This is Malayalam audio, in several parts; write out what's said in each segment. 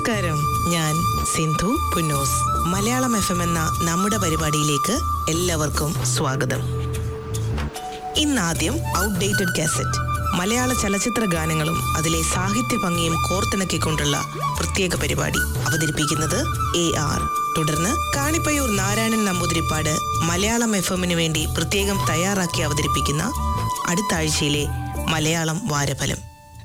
നമസ്കാരം ഞാൻ സിന്ധു പുന്നോസ് മലയാളം എഫ് എം എന്ന നമ്മുടെ പരിപാടിയിലേക്ക് എല്ലാവർക്കും സ്വാഗതം ഇന്നാദ്യം ഔട്ട്ഡേറ്റഡ് കാസറ്റ് മലയാള ചലച്ചിത്ര ഗാനങ്ങളും അതിലെ സാഹിത്യ ഭംഗിയും കോർത്തിണക്കിക്കൊണ്ടുള്ള പ്രത്യേക പരിപാടി അവതരിപ്പിക്കുന്നത് എ ആർ തുടർന്ന് കാണിപ്പയ്യൂർ നാരായണൻ നമ്പൂതിരിപ്പാട് മലയാളം എഫ് എമ്മിന് വേണ്ടി പ്രത്യേകം തയ്യാറാക്കി അവതരിപ്പിക്കുന്ന അടുത്ത ആഴ്ചയിലെ മലയാളം വാരഫലം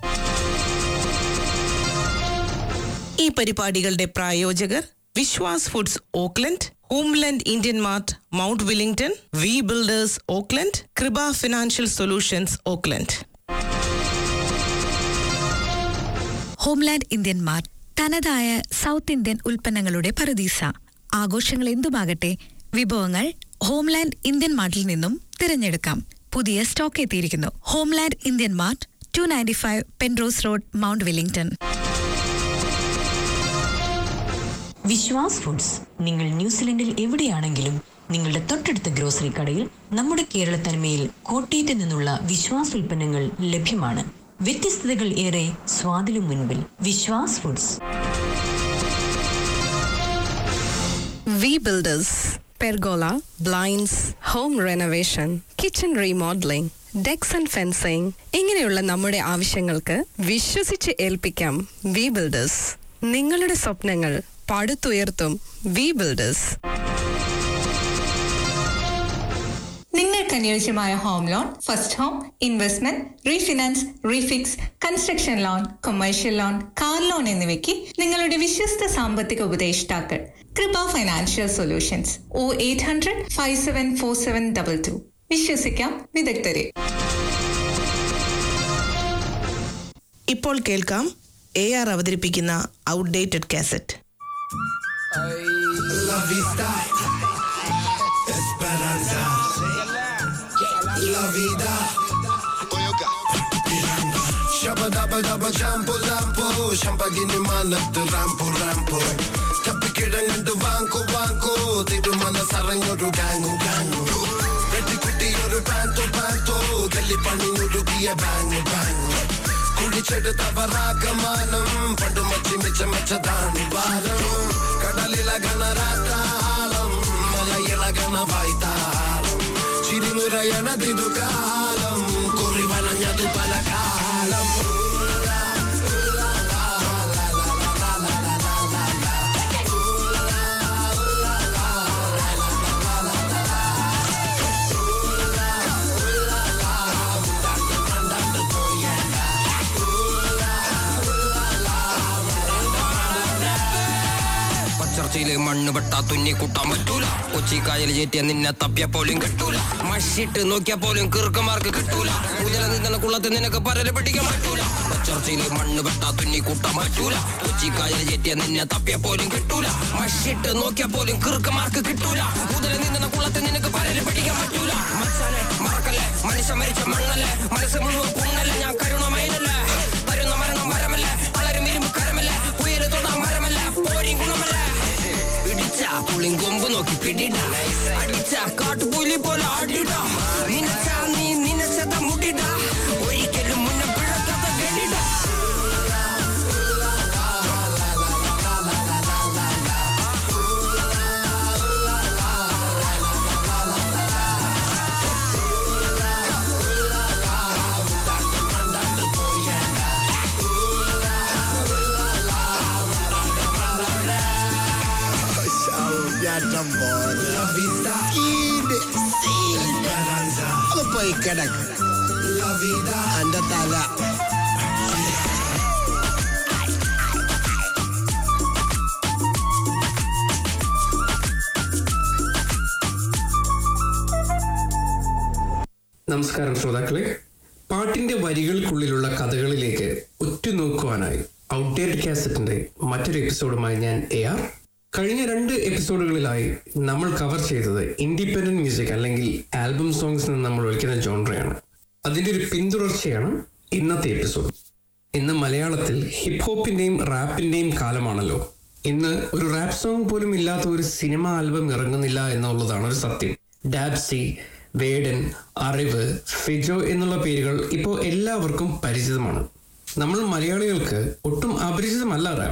ഈ പരിപാടികളുടെ പ്രായോജകർ Viswas foods Auckland homeland Indian mart Mount Wellington V builders Auckland Kripa financial solutions Auckland homeland Indian mart തനതായ സൗത്ത് ഇന്ത്യൻ ഉൽപ്പന്നങ്ങളുടെ പറുദീസ ആഘോഷങ്ങൾ എന്തുമാകട്ടെ വിഭവങ്ങൾ ഹോംലാൻഡ് ഇന്ത്യൻ മാർട്ടിൽ നിന്നും തിരഞ്ഞെടുക്കാം പുതിയ സ്റ്റോക്ക് എത്തിയിരിക്കുന്നു homeland Indian mart two ninety five Penrose road Mount Wellington Viswas foods നിങ്ങൾ ന്യൂസിലൻഡിൽ എവിടെയാണെങ്കിലും നിങ്ങളുടെ തൊട്ടടുത്ത ഗ്രോസറി കടയിൽ നമ്മുടെ കേരള തനിമയിൽ കോട്ടയത്ത് നിന്നുള്ള വിശ്വാസ് ഉൽപ്പന്നങ്ങൾ ലഭ്യമാണ് വ്യത്യസ്തതകൾ ഏറെ സ്വാദിലും മുൻപിൽ Viswas foods V builders pergola blinds home renovation kitchen remodelling decks and fencing ഇങ്ങനെയുള്ള നമ്മുടെ ആവശ്യങ്ങൾക്ക് വിശ്വസിച്ച് ഏൽപ്പിക്കാം വി ബിൽഡേഴ്സ് നിങ്ങളുടെ സ്വപ്നങ്ങൾ പടുത്തുയർത്തും വി ബിൽഡേഴ്സ് നിങ്ങൾക്ക് അനുയോജ്യമായ home loan first home investment refinance refix construction loan commercial loan car loan എന്നിവയ്ക്ക് നിങ്ങളുടെ വിശ്വസ്ത സാമ്പത്തിക ഉപദേഷ്ടാക്കൾ Kripa financial solutions O eight hundred five seven four seven double two വിശ്വസിക്കാം വിദഗ്ധരെ ഇപ്പോൾ കേൾക്കാം എ ആർ അവതരിപ്പിക്കുന്ന outdated cassette La vista, esperanza, la vida. Shabba dabba dabba jumpo lampo, champagne manat rampo rampo. തപ്പിക്കിടങ്ങണ്ട് വാങ്കോ വാങ്കോ തിരുമനസറങ്ങൊരു ഗാങ്ങു ഗാങ്ങു വെട്ടിക്കുട്ടിയൊരു പാന്തോ പാന്തോ തല്ലിപ്പണിഞ്ഞൊരുക്കിയ ബാങ്ങു ബാങ്ങു കുടിച്ചെടുത്തവറാഗമാനം പണ്ടു മച്ചി മിച്ച മെച്ചതാണ് ഭാരം കടലിളകണ രാത്താളം മലയിളകണ വായ്ത്താളം ചിരിനുരയണതിതു കാലം കുറിവനഞ്ഞതു പല കാലം പച്ചർച്ചയില് മണ്ണ് പെട്ടാ തുന്നി കൂട്ടാൻ പറ്റൂല കൊച്ചിക്കായൽ ചേറ്റിയ നിന്നെ തപ്പിയ പോലും കിട്ടൂല മഷിട്ട് നോക്കിയ പോലും കീർക്കമാർക്ക് കിട്ടൂല മുതല നിന്ന കുളത്ത് നിനക്ക് പരല് പിടിക്കാൻ പറ്റൂല പച്ചർച്ചയില് മണ്ണ് പെട്ടാ തുന്നി കൂട്ടാൻ പറ്റൂല കൊച്ചിക്കായൽ ചേറ്റിയ നിന്നെ തപ്പിയ പോലും കിട്ടൂല മഷിട്ട് നോക്കിയ പോലും കീർക്കമാർക്ക് കിട്ടൂല മുതല നിന്ന കുളത്ത് നിനക്ക് പരല് പിടിക്കാൻ പറ്റൂല മച്ചാനെ മറക്കല്ലേ മനുഷ്യ മരിച്ച മണ്ണല്ലേ മനസ്സ് മുഴുവൻ പുണ്ണല്ലേ ഞാൻ കരുണമയനല്ലേ വരുന്ന മരണം മരമല്ലേ വളരും ഇരുമ്പ് കരമല്ലേ ഉയര് തൊടാൻ മരമല്ലേ പോരി ഗുണമല്ലേ പിടിച്ച പുളിയും കൊമ്പ് നോക്കി പിടിട അടിച്ച കാട്ടുപുലി പോലെ ആടിട നിനച്ച നീ നിനച്ചത മുടിട ഒരിക്കലും മുന്നെ പിഴക്കാത്ത ഗണിട La vista, esperanza, പോയി കിടക്ക് la vida. എന്റെ തല നമസ്കാരം ശ്രോതാക്കളെ പാട്ടിന്റെ വരികൾക്കുള്ളിലുള്ള കഥകളിലേക്ക് ഉറ്റുനോക്കുവാനായി ഔട്ട്ഡേറ്റ് കാസറ്റിന്റെ മറ്റൊരു എപ്പിസോഡുമായി ഞാൻ എ ആർ കഴിഞ്ഞ രണ്ട് എപ്പിസോഡുകളിലായി നമ്മൾ കവർ ചെയ്തത് ഇൻഡിപെൻഡന്റ് മ്യൂസിക് അല്ലെങ്കിൽ ആൽബം സോങ്സ് എന്ന് നമ്മൾ വിളിക്കുന്ന ജോൺറയാണ് അതിന്റെ ഒരു പിന്തുടർച്ചയാണ് ഇന്നത്തെ എപ്പിസോഡ് ഇന്ന് മലയാളത്തിൽ ഹിപ്പ് ഹോപ്പിന്റെയും റാപ്പിന്റെയും കാലമാണല്ലോ ഇന്ന് ഒരു റാപ്പ് സോങ് പോലും ഇല്ലാത്ത ഒരു സിനിമ ആൽബം ഇറങ്ങുന്നില്ല എന്നുള്ളതാണ് ഒരു സത്യം ഡാബ്സി വേഡൻ അറിവ് ഫിജോ എന്നുള്ള പേരുകൾ ഇപ്പോൾ എല്ലാവർക്കും പരിചിതമാണ് നമ്മൾ മലയാളികൾക്ക് ഒട്ടും അപരിചിതമല്ല റാപ്പ്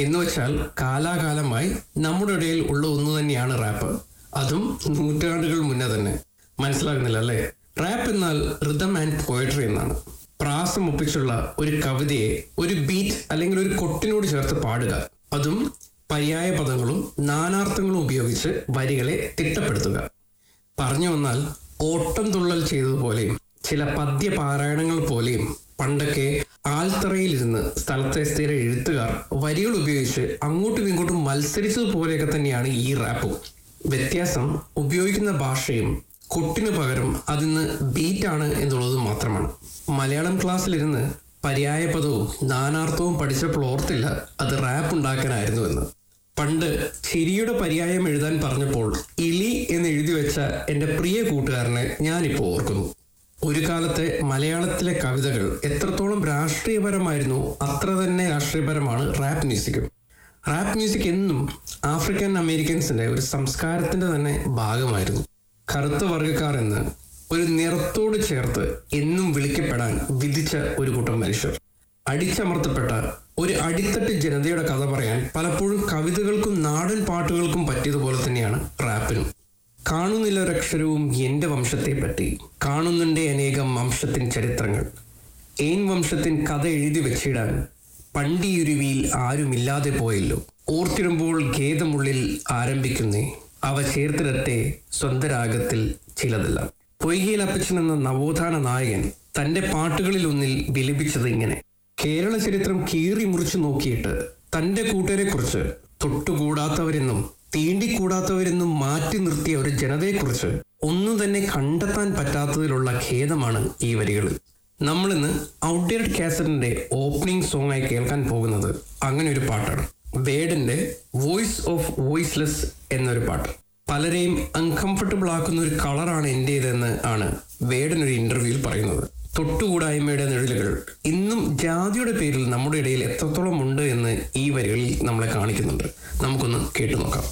എന്ന് വെച്ചാൽ കാലാകാലമായി നമ്മുടെ ഇടയിൽ ഉള്ള ഒന്ന് തന്നെയാണ് റാപ്പ് അതും നൂറ്റാണ്ടുകൾ മുന്നേ തന്നെ മനസ്സിലാകുന്നില്ല അല്ലേ റാപ്പ് എന്നാൽ റിതം ആൻഡ് പോയട്രി എന്നാണ് പ്രാസം ഒപ്പിച്ചുള്ള ഒരു കവിതയെ ഒരു ബീറ്റ് അല്ലെങ്കിൽ ഒരു കൊട്ടിനോട് ചേർത്ത് പാടുക അതും പര്യായ പദങ്ങളും നാനാർത്ഥങ്ങളും ഉപയോഗിച്ച് വരികളെ തിട്ടപ്പെടുത്തുക പറഞ്ഞു വന്നാൽ ഓട്ടം തുള്ളൽ ചെയ്തതുപോലെയും ചില പദ്യ പാരായണങ്ങൾ പോലെയും പണ്ടൊക്കെ ആൽത്തറയിലിരുന്ന് സ്ഥലത്തെ സ്ഥിര എഴുത്തുകാർ വരികൾ ഉപയോഗിച്ച് അങ്ങോട്ടും ഇങ്ങോട്ടും മത്സരിച്ചതുപോലെയൊക്കെ തന്നെയാണ് ഈ റാപ്പും വ്യത്യാസം ഉപയോഗിക്കുന്ന ഭാഷയും കൊട്ടിന് പകരം അതിന്ന് ബീറ്റാണ് എന്നുള്ളത് മാത്രമാണ് മലയാളം ക്ലാസ്സിലിരുന്ന് പര്യായ പദവും നാനാർത്ഥവും പഠിച്ചപ്പോൾ ഓർത്തില്ല അത് റാപ്പ് ഉണ്ടാക്കാനായിരുന്നു എന്ന് പണ്ട് ചിരിയുടെ പര്യായം എഴുതാൻ പറഞ്ഞപ്പോൾ ഇലി എന്ന് എഴുതി വെച്ച എൻ്റെ പ്രിയ കൂട്ടുകാരനെ ഞാനിപ്പോൾ ഓർക്കുന്നു ഒരു കാലത്തെ മലയാളത്തിലെ കവിതകൾ എത്രത്തോളം രാഷ്ട്രീയപരമായിരുന്നു അത്ര തന്നെ രാഷ്ട്രീയപരമാണ് റാപ്പ് മ്യൂസിക്കും റാപ്പ് മ്യൂസിക് എന്നും ആഫ്രിക്കൻ അമേരിക്കൻസിന്റെ ഒരു സംസ്കാരത്തിന്റെ തന്നെ ഭാഗമായിരുന്നു കറുത്ത വർഗ്ഗക്കാർ എന്ന് ഒരു നിറത്തോട് ചേർത്ത് എന്നും വിളിക്കപ്പെടാൻ വിധിച്ച ഒരു കൂട്ടം മനുഷ്യർ അടിച്ചമർത്തപ്പെട്ട ഒരു അടിത്തട്ട് ജനതയുടെ കഥ പറയാൻ പലപ്പോഴും കവിതകൾക്കും നാടൻ പാട്ടുകൾക്കും പറ്റിയതുപോലെ തന്നെയാണ് റാപ്പിനും കാണുന്നില്ല ഒരക്ഷരവും എന്റെ വംശത്തെ പറ്റി കാണുന്നുണ്ടേ അനേകം വംശത്തിൻ ചരിത്രങ്ങൾ ഏൻ വംശത്തിൻ കഥ എഴുതി വെച്ചിടാൻ പണ്ടിയുരുവിയിൽ ആരുമില്ലാതെ പോയല്ലോ ഓർത്തിടുമ്പോൾ ഖേദമുള്ളിൽ ആരംഭിക്കുന്നേ അവ ചേർത്തിടത്തെ സ്വന്തരാഗത്തിൽ ചിലതെല്ലാം പൊയ്കയിൽ അപ്പച്ചൻ എന്ന നവോത്ഥാന നായകൻ തന്റെ പാട്ടുകളിൽ ഒന്നിൽ വിലപിച്ചത് ഇങ്ങനെ കേരള ചരിത്രം കീറി മുറിച്ചു നോക്കിയിട്ട് തന്റെ കൂട്ടരെ കുറിച്ച് തൊട്ടുകൂടാത്തവരെന്നും തീണ്ടിക്കൂടാത്തവരെന്നും മാറ്റി നിർത്തിയ ഒരു ജനതയെക്കുറിച്ച് ഒന്നും തന്നെ കണ്ടെത്താൻ പറ്റാത്തതിലുള്ള ഖേദമാണ് ഈ വരികൾ നമ്മളിന്ന് ഔട്ട്ഡേറ്റഡ് കാസറ്റിന്റെ ഓപ്പണിംഗ് സോങ് ആയി കേൾക്കാൻ പോകുന്നത് അങ്ങനെ ഒരു പാട്ടാണ് വേഡന്റെ വോയിസ് ഓഫ് വോയിസ്ലെസ് എന്നൊരു പാട്ട് പലരെയും അൺകംഫർട്ടബിൾ ആക്കുന്ന ഒരു കളറാണ് എന്റേതെന്ന് ആണ് വേടൻ ഒരു ഇന്റർവ്യൂവിൽ പറയുന്നത് തൊട്ടുകൂടായ്മയുടെ നിഴലുകൾ ഇന്നും ജാതിയുടെ പേരിൽ നമ്മുടെ ഇടയിൽ എത്രത്തോളം ഉണ്ട് എന്ന് ഈ വരികളിൽ നമ്മളെ കാണിക്കുന്നുണ്ട് നമുക്കൊന്ന് കേട്ടു നോക്കാം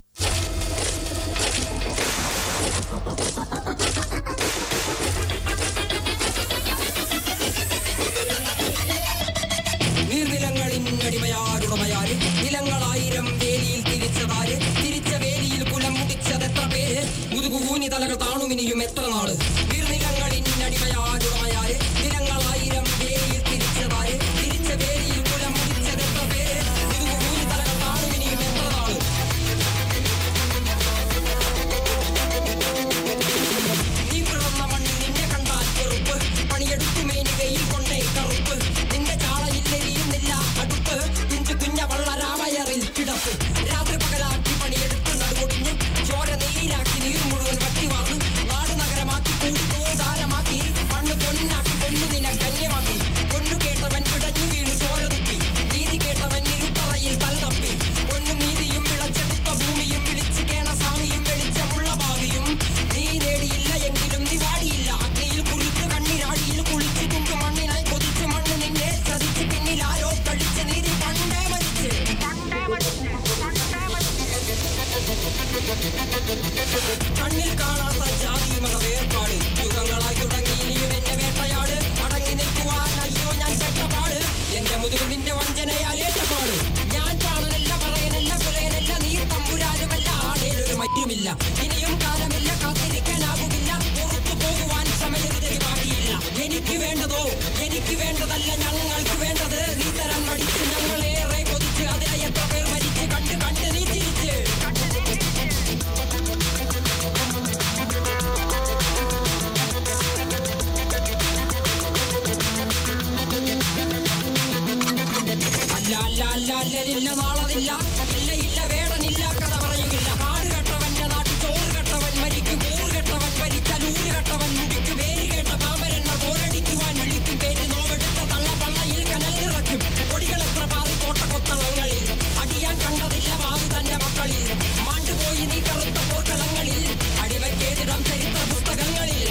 നീർനിലങ്ങളിന്നടിമയാരുടമയാര് നിലങ്ങളായിരം വേലിയിൽ തിരിച്ചതാര് തിരിച്ച വേലിയിൽ കുലം മുടിച്ചതെത്ര പേര് മുതുകുകൂനി തലകൾ താണുമിനിയും എത്ര നാള് നീർനിലങ്ങളിന്നടിമയാരുടമയാര് നിലങ്ങളായിരം വേലിയിൽ തിരിച്ചതാര് തിരിച്ച വേലിയിൽ കുലം മുടിച്ചതെത്ര പേര് മുതുകുകൂനി തലകൾ താണുമിനിയും എത്ര നാള് നീ പിറന്ന മണ്ണിൽ നിന്നെ കണ്ടാൽ ചെറുപ്പ് പണിയെടുത്തു മേനികയിൽ കൊണ്ടേ കറുപ്പ് നിന്റെ ചാളയില്ലെരിയുന്നില്ല അടുപ്പ് കുഞ്ചു കുഞ്ഞ വള്ളരാമയറിൽ കിടപ്പ് രാത്രി പകലാക്കി പണിയെടുത്ത് നടുകൊടിഞ്ഞ് ചോര നീരാക്കി നീർ മുഴുവൻ വറ്റി വാർന്ന് നാട് നഗരമാക്കി കൂടി കൂതാരമാക്കി മണ്ണ് പൊന്നാക്കി പൊന്നു നിന കന്യമാക്കി പൊന്നു കേട്ടവൻ പിടഞ്ഞു വീണു ചോര തുപ്പി നീതി കേട്ടവൻ ഇരുട്ടറയിൽ തല തപ്പി പൊന്നും നീതിയും വിളച്ചെടുത്ത ഭൂമിയും വിളിച്ചു കേണ സ്വാമിയും വെളിച്ചമുള്ള ഭാവിയും നീ നേടിയില്ല എങ്കിലും നീ വാടിയില്ല അഗ്നിയിൽ കുളിച്ച് കണ്ണിരാടിയിൽ കുളിച്ച് കുമ്പ് മണ്ണിനായി കൊതിച്ച് മണ്ണ് നിന്നെ ചതിച്ച് പിന്നിൽ ആരോ കഴിച്ച് നീതി പണ്ടേ മരിച്ച് കണ്ണിൽ കാണാത്ത ജാതി മത വേർപാട് യുഗങ്ങളായി തുടങ്ങി ഇനിയും എന്നെ വേട്ടയാട് അടങ്ങി നിൽക്കുവാൻ അയ്യോ ഞാൻ ചെട്ടപ്പാട് എന്റെ മുതുകിൽ നിന്റെ വഞ്ചനയാൽ ഏറ്റപ്പാട് ഞാൻ കാണനല്ല പറയനല്ല കുലയനല്ല നീ തമ്പുരാനുമല്ല ആടേലൊരു മറ്റുമില്ല ഇനിയും കാലമില്ല കാത്തിരിക്കാനാകുമില്ല പുറത്തു പോകുവാൻ സമയത്തിന് ബാക്കിയില്ല എനിക്ക് വേണ്ടതോ എനിക്ക് വേണ്ടതല്ല ഞങ്ങൾക്ക് വേണ്ടത് നീ തരാൻ മടിച്ച് ഞങ്ങളേറെ കൊതിച്ച് അതിലെ എത്ര പേർ മരിച്ച് കണ്ട് കണ്ട് നീ ചിരിച്ച് അല്ല അല്ല അല്ല അല്ലലില്ല നാളതില്ല ഇല്ല ഇല്ല വേടനില്ല കഥ പറയുകില്ല കാട് കെട്ടവന്റെ നാട്ടിൽ ചോറ് കെട്ടവൻ മരിക്കും കൂറ് കെട്ടവൻ മരിച്ചാൽ ഊര് കെട്ടവൻ മുടിക്കും പേര് കേട്ട പാമ്പരന്മാർ പോരടിക്കുവാൻ വിളിക്കും പേര് നോവെടുത്ത തള്ള പള്ളയിൽ കനൽ നിറയ്ക്കും കൊടികൾ എത്ര പാതി കോട്ട കൊത്തളങ്ങളിൽ അടിയാൻ കണ്ടതില്ല ബാബു തന്റെ മക്കളിൽ മാണ്ടുപോയി നീ കറുത്ത പോർക്കളങ്ങളിൽ അടിവയ്ക്കേതിടം ചരിത്ര പുസ്തകങ്ങളിൽ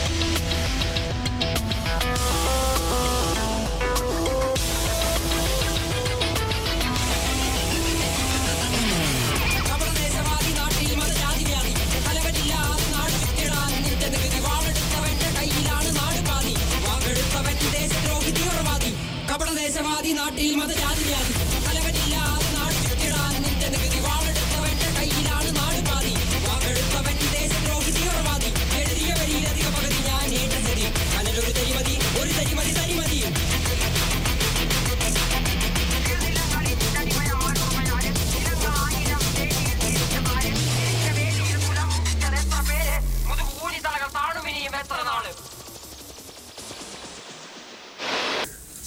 കപടദേശവാദി നാട്ടിൽ മതജാതി വ്യാധി തലവനില്ലാതെ നാട് ചുറ്റിടാൻ നിന്റെ നികുതി വാളെടുത്തവന്റെ കയ്യിലാണ് നാട് പാതി വാളെടുത്തവൻ ദേശദ്രോഹി തീവ്രവാദി കപടദേശവാദി നാട്ടിൽ മതജാതി വ്യാധി തലവനില്ലാതെ നാട് ചുറ്റി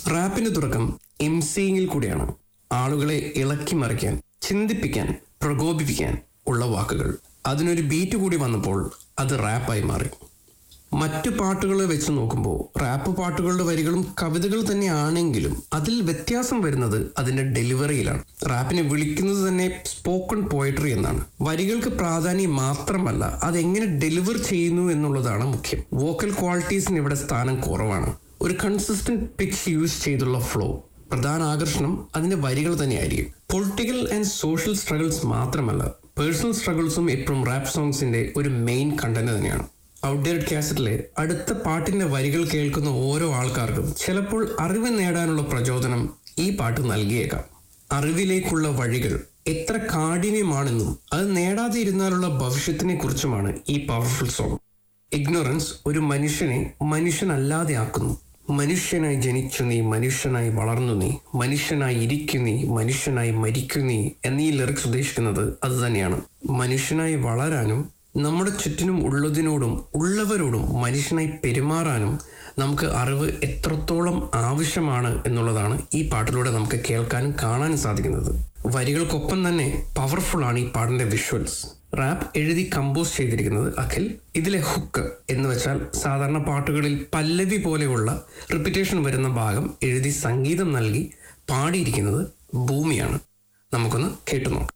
റാപ്പിന്റെ തുടക്കം എം സിയിൽ കൂടിയാണ് ആളുകളെ ഇളക്കി മറിക്കാൻ ചിന്തിപ്പിക്കാൻ പ്രകോപിപ്പിക്കാൻ ഉള്ള വാക്കുകൾ അതിനൊരു ബീറ്റ് കൂടി വന്നപ്പോൾ അത് റാപ്പായി മാറി മറ്റു പാട്ടുകളെ വെച്ച് നോക്കുമ്പോൾ റാപ്പ് പാട്ടുകളുടെ വരികളും കവിതകൾ തന്നെയാണെങ്കിലും അതിൽ വ്യത്യാസം വരുന്നത് അതിന്റെ ഡെലിവറിയിലാണ് റാപ്പിനെ വിളിക്കുന്നത് തന്നെ സ്പോക്കൺ പോയട്രി എന്നാണ് വരികൾക്ക് പ്രാധാന്യം മാത്രമല്ല അതെങ്ങനെ ഡെലിവർ ചെയ്യുന്നു എന്നുള്ളതാണ് മുഖ്യം വോക്കൽ ക്വാളിറ്റീസിന് ഇവിടെ സ്ഥാനം കുറവാണ് ഒരു കൺസിസ്റ്റന്റ് പിച്ച് യൂസ് ചെയ്തുള്ള ഫ്ലോ പ്രധാന ആകർഷണം അതിന്റെ വരികൾ തന്നെയായിരിക്കും പൊളിറ്റിക്കൽ ആൻഡ് സോഷ്യൽ സ്ട്രഗിൾസ് മാത്രമല്ല പേഴ്സണൽ സ്ട്രഗിൾസും എപ്പോഴും റാപ്പ് സോങ്സിന്റെ ഒരു മെയിൻ കണ്ടന്റ് തന്നെയാണ് ഔട്ട്ഡേറ്റഡ് കാസറ്റിലെ അടുത്ത പാട്ടിന്റെ വരികൾ കേൾക്കുന്ന ഓരോ ആൾക്കാർക്കും ചിലപ്പോൾ അറിവ് നേടാനുള്ള പ്രചോദനം ഈ പാട്ട് നൽകിയേക്കാം അറിവിലേക്കുള്ള വഴികൾ എത്ര കാഠിന്യമാണെന്നും അത് നേടാതെ ഇരുന്നാലുള്ള ഭവിഷ്യത്തിനെ കുറിച്ചുമാണ് ഈ പവർഫുൾ സോങ് ഇഗ്നോറൻസ് ഒരു മനുഷ്യനെ മനുഷ്യനല്ലാതെ ആക്കുന്നു മനുഷ്യനായി ജനിച്ചു നീ മനുഷ്യനായി വളർന്നു നീ മനുഷ്യനായി ഇരിക്കു നീ മനുഷ്യനായി മരിക്കു നീ എന്നീ ലിറിക്സ് ഉദ്ദേശിക്കുന്നത് അത് തന്നെയാണ് മനുഷ്യനായി വളരാനും നമ്മുടെ ചുറ്റിനും ഉള്ളതിനോടും ഉള്ളവരോടും മനുഷ്യനായി പെരുമാറാനും നമുക്ക് അറിവ് എത്രത്തോളം ആവശ്യമാണ് എന്നുള്ളതാണ് ഈ പാട്ടിലൂടെ നമുക്ക് കേൾക്കാനും കാണാനും സാധിക്കുന്നത് വരികൾക്കൊപ്പം തന്നെ പവർഫുൾ ആണ് ഈ പാട്ടിന്റെ വിഷ്വൽസ് റാപ്പ് എഴുതി കമ്പോസ് ചെയ്തിരിക്കുന്നത് അഖിൽ ഇതിലെ ഹുക്ക് എന്ന് വെച്ചാൽ സാധാരണ പാട്ടുകളിൽ പല്ലവി പോലെയുള്ള റിപ്പിറ്റേഷൻ വരുന്ന ഭാഗം എഴുതി സംഗീതം നൽകി പാടിയിരിക്കുന്നത് ഭൂമിയാണ് നമുക്കൊന്ന് കേട്ടു നോക്കാം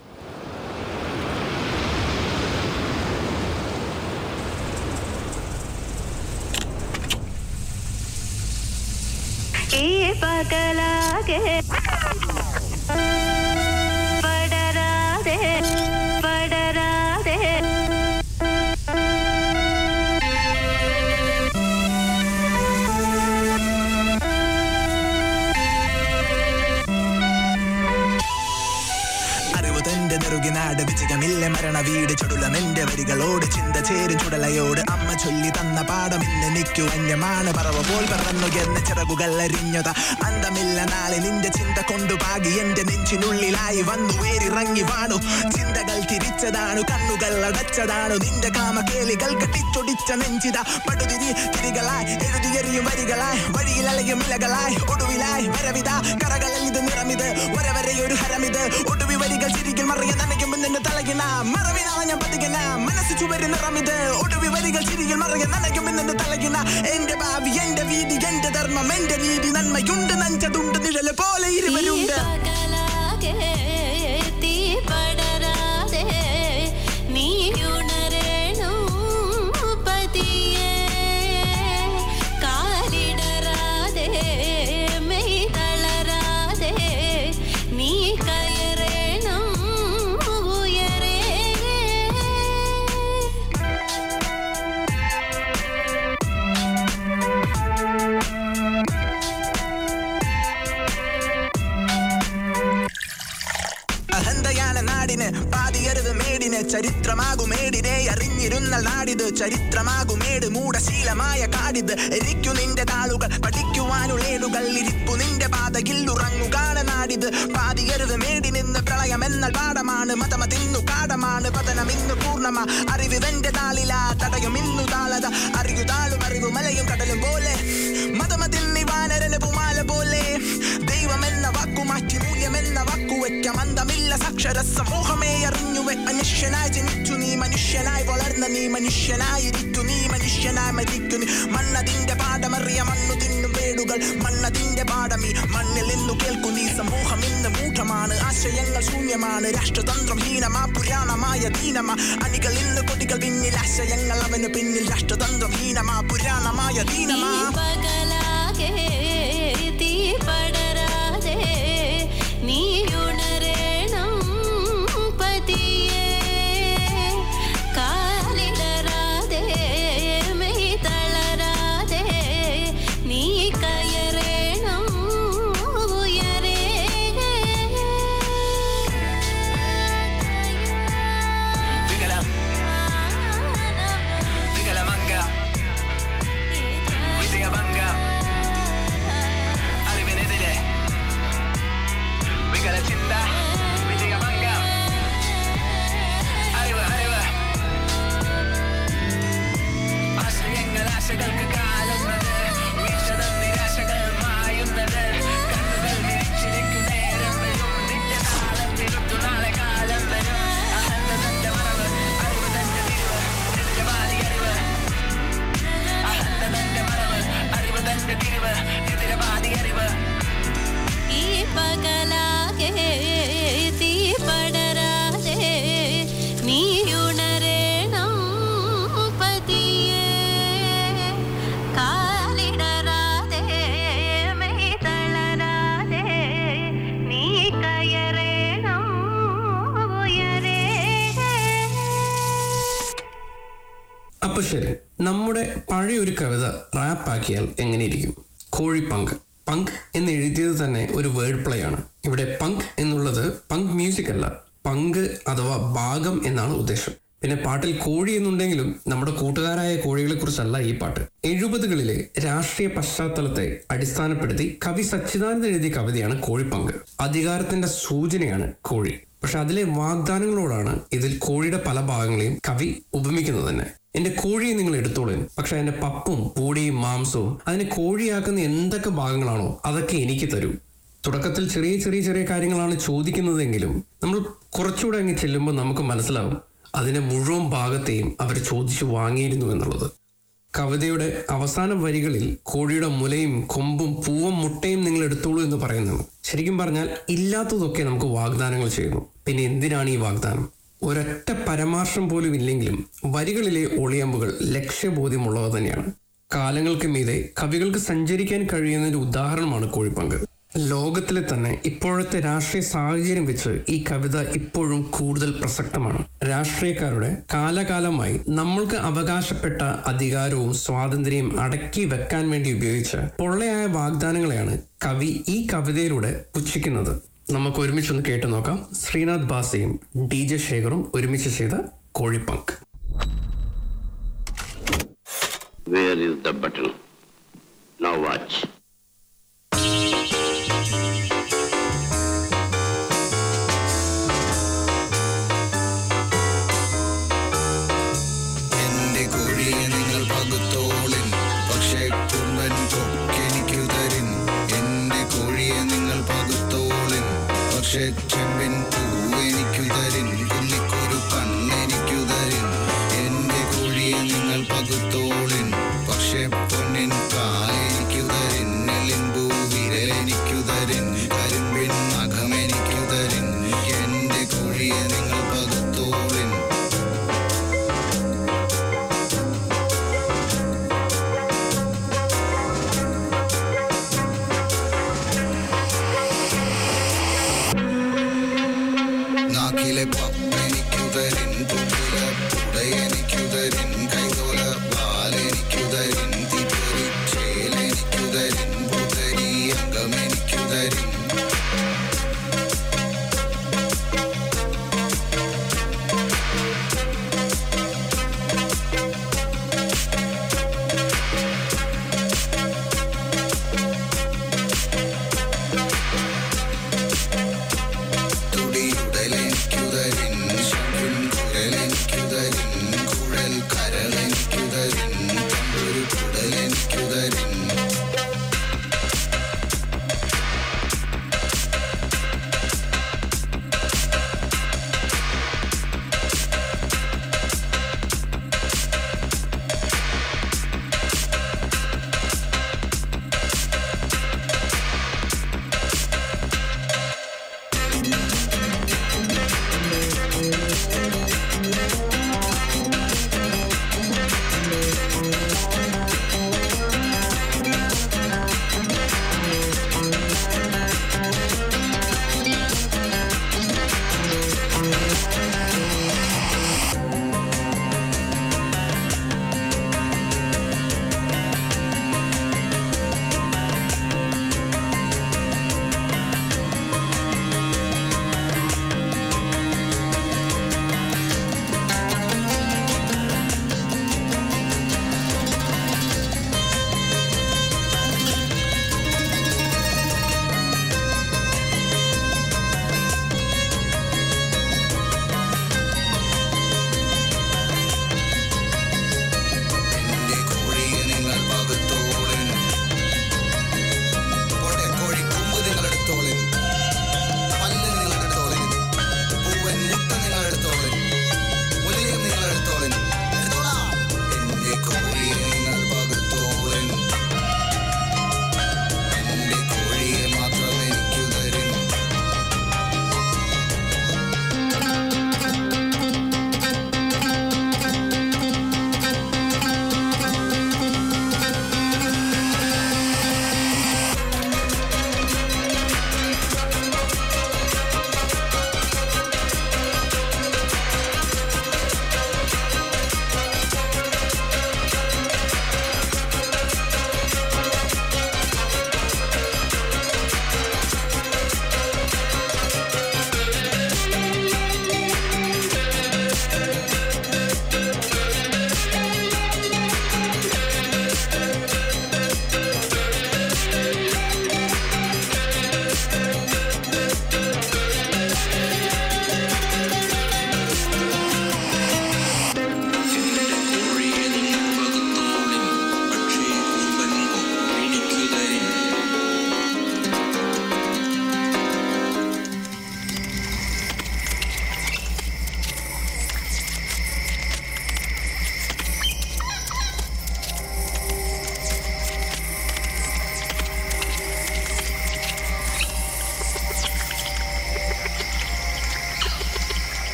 ಈ ಪಗಲಾಗೆ ಪಡರಾದೆ ಪಡರಾದೆ അറിവ് തന്റെ നെറുകിനാട് വിജയമില്ല മരണ വീട് ചുടുലമെന്റെ വരികളോട് ചിന്ത ചേരും ചുടലയോട് അമ്മ ചൊല്ലി തന്ന പാഠം ഇന്നെനിക്കു അന്യമാണ് പറവ പോൽ പറന്നുയർന്ന ചിറകുകൾ അരിഞ്ഞത അന്തമില്ല നാളെ നിന്റെ ചിന്ത കൊണ്ടു പാകി എന്റെ നെഞ്ചിനുള്ളിലായി വന്നു വേരിറങ്ങി വാണു ചിന്തകൾ തിരിച്ചതാണു കണ്ണുകൾ അടച്ചതാണു നിന്റെ കാമകേലികൾ കെട്ടിച്ചൊടിച്ച നെഞ്ചിത പടുതിരി തിരികളായി എഴുതിയെറിയും വരികളായി വഴിയിൽ അലയും ഇലകളായി ഒടുവിലായി വരവിത കറകളിൽ ഇത് നിറമിത് വരവരെ ഒരു ഹരമിത് ഒടുവി വരികൾ ചിരികൾ മറിയ നനയ്ക്കും നിന്നെ തളകിന മറവിനാഞ്ഞ പതികന മനസ്സ് ചുവരി നിറമിത് ഒടുവി വരികൾ ചിരികൾ മറിയ നനയ്ക്കും നിന്നെ തളകിന എന്റെ ഭാവി എന്റെ വീതി എന്റെ ധർമ്മം എന്റെ നീതി നന്മയുണ്ട് നഞ്ചതുണ്ട് നിഴല് പോലെ ഇരുവരുണ്ട് പകലാകെ തീ പടരാതെ നീ ഉണരണു പതിയെ കാലിടരാതെ മെയ് തളരാതെ നീ കയറണം ഉയരേ അഹന്തയാണ് നാടിന് പാതിയരുത് മേടിന് ചരിത്രമാകുമേടിനെ അറിഞ്ഞിരുന്ന നാടിത് ചരിത്രമാകുമേട് മൂടശീലമായ കാടിത് എരിക്കു നിന്റെ താളുകൾ പഠിക്കുവാനുള്ളേടുകൾ ഇരിപ്പു നിന്റെ പാതയിൽ ഉറങ്ങുകാണ് നാടിത് പാതിയരുത് മേടിനിന്ന് പ്രളയമെന്നാൽ പാഠമാണ് മതമതിന്നു കാടമാണ് പതനം ഇന്ന് പൂർണ്ണമാ അറിവിവന്റെ താളില തടയും ഇന്നു താളത അറിയു താളും അറിവ് മലയും കടലും പോലെ മതമതിന്നി വാനരന് പുമാല പോലെ ദൈവമെന്ന വാക്കു മാറ്റി മൂല്യമെന്ന വാക്കു വയ്ക്കാം അന്തമില്ല സാക്ഷര സമൂഹമേ അറിഞ്ഞു വെ- മനുഷ്യനായി ജനിച്ചു നീ മനുഷ്യനായി വളർന്ന നീ മനുഷ്യനായിരിക്കു നീ മനുഷ്യനായി മരിക്കു നീ മണ്ണതിന്റെ പാഠമറിയ മണ്ണു തിന്നും വേടുകൾ മണ്ണതിന്റെ പാഠമീ മണ്ണിൽ നിന്നു കേൾക്കു നീ സമൂഹം ഇന്ന് മൂഢമാണ് ആശയങ്ങൾ ശൂന്യമാണ് രാഷ്ട്രതന്ത്രം ഹീനമാ പുരാണമായ ദീനമാ അണികൾ ഇന്ന് കൊടികൾ പിന്നിൽ ആശയങ്ങൾ അവന് പിന്നിൽ രാഷ്ട്രതന്ത്രം ഹീനമാ പുരാണമായ ദീനമാ പകലാകെ തീ പടരാതെ നീ ഉണരണം പതിയെ കാലിടരാതെ മെയ് തളരാതെ നീ കയറണം ഉയരേ വികലം വികലമംഗ വിജയഭംഗ അറിവിനെതിരെ അപ്പൊ ശരി നമ്മുടെ പഴയ ഒരു കവിത റാപ്പാക്കിയാൽ എങ്ങനെയിരിക്കും കോഴിപ്പങ്ക് പങ്ക് എന്ന് എഴുതിയത് തന്നെ ഒരു വേർഡ് പ്ലേ ആണ് ഇവിടെ പങ്ക് എന്നുള്ളത് പങ്ക് മ്യൂസിക് അല്ല പങ്ക് അഥവാ ഭാഗം എന്നാണ് ഉദ്ദേശം പിന്നെ പാട്ടിൽ കോഴി എന്നുണ്ടെങ്കിലും നമ്മുടെ കൂട്ടുകാരായ കോഴികളെ കുറിച്ചല്ല ഈ പാട്ട് എഴുപതുകളിലെ രാഷ്ട്രീയ പശ്ചാത്തലത്തെ അടിസ്ഥാനപ്പെടുത്തി കവി സച്ചിദാനന്ദൻ എഴുതിയ കവിതയാണ് കോഴിപ്പങ്ക് അധികാരത്തിന്റെ സൂചനയാണ് കോഴി പക്ഷെ അതിലെ വാഗ്ദാനങ്ങളോടാണ് ഇതിൽ കോഴിയുടെ പല ഭാഗങ്ങളെയും കവി ഉപമിക്കുന്നത് തന്നെ എന്റെ കോഴിയെ നിങ്ങൾ എടുത്തോളൂ പക്ഷെ അതിന്റെ പപ്പും പൂടിയും മാംസവും അതിനെ കോഴിയാക്കുന്ന എന്തൊക്കെ ഭാഗങ്ങളാണോ അതൊക്കെ എനിക്ക് തരൂ തുടക്കത്തിൽ ചെറിയ ചെറിയ ചെറിയ കാര്യങ്ങളാണ് ചോദിക്കുന്നതെങ്കിലും നമ്മൾ കുറച്ചുകൂടെ അങ്ങ് ചെല്ലുമ്പോൾ നമുക്ക് മനസ്സിലാവും അതിന്റെ മുഴുവൻ ഭാഗത്തെയും അവർ ചോദിച്ചു വാങ്ങിയിരുന്നു എന്നുള്ളത് കവിതയുടെ അവസാന വരികളിൽ കോഴിയുടെ മുലയും കൊമ്പും പൂവും മുട്ടയും നിങ്ങൾ എടുത്തോളൂ എന്ന് പറയുന്നു ശരിക്കും പറഞ്ഞാൽ ഇല്ലാത്തതൊക്കെ നമുക്ക് വാഗ്ദാനങ്ങൾ ചെയ്യുന്നു പിന്നെ എന്തിനാണ് ഈ വാഗ്ദാനം ഒരൊറ്റ പരമാർശം പോലും ഇല്ലെങ്കിലും വരികളിലെ ഒളിയമ്പുകൾ ലക്ഷ്യബോധ്യമുള്ളവ തന്നെയാണ് കാലങ്ങൾക്ക് മീതെ കവികൾക്ക് സഞ്ചരിക്കാൻ കഴിയുന്നതിന്റെ ഉദാഹരണമാണ് കോഴിപ്പങ്ക് ലോകത്തിലെ തന്നെ ഇപ്പോഴത്തെ രാഷ്ട്രീയ സാഹചര്യം വെച്ച് ഈ കവിത ഇപ്പോഴും കൂടുതൽ പ്രസക്തമാണ് രാഷ്ട്രീയക്കാരുടെ കാലകാലമായി നമ്മൾക്ക് അവകാശപ്പെട്ട അധികാരവും സ്വാതന്ത്ര്യവും അടക്കി വെക്കാൻ വേണ്ടി ഉപയോഗിച്ച പൊള്ളയായ വാഗ്ദാനങ്ങളെയാണ് കവി ഈ കവിതയിലൂടെ പുച്ഛിക്കുന്നത് നമുക്ക് ഒരുമിച്ചൊന്ന് കേട്ടു നോക്കാം ശ്രീനാഥ് ബാസയും ഡി ജെ ശേഖറും ഒരുമിച്ച് ചെയ്ത കോഴിപ്പങ്ക് Where is the button? Now watch. എന്റെ കോഴിയെ നിങ്ങൾ പകുത്തോളിൻ പക്ഷേ കുമ്പൻ കൊക്കെനിക്കു തരിൻ എന്റെ കോഴിയെ നിങ്ങൾ പകുത്തോളിൻ പക്ഷേ ചെമ്പിൻ പൂവെനിക്കു തരിൻ കുന്നിക്കൊരു കണ്ണെനിക്കു തരിൻ എന്റെ കോഴിയെ നിങ്ങൾ പകുത്തോളിൻ പക്ഷേ പൊന്നിൻ കാലെനിക്കു തരിൻ നെല്ലിൻപൂ വിരലെനിക്കു തരിൻ കരിമ്പിൻ നഖമെനിക്കു തരിൻ എന്റെ കോഴിയെ നിങ്ങൾ പകുത്തോളിൻ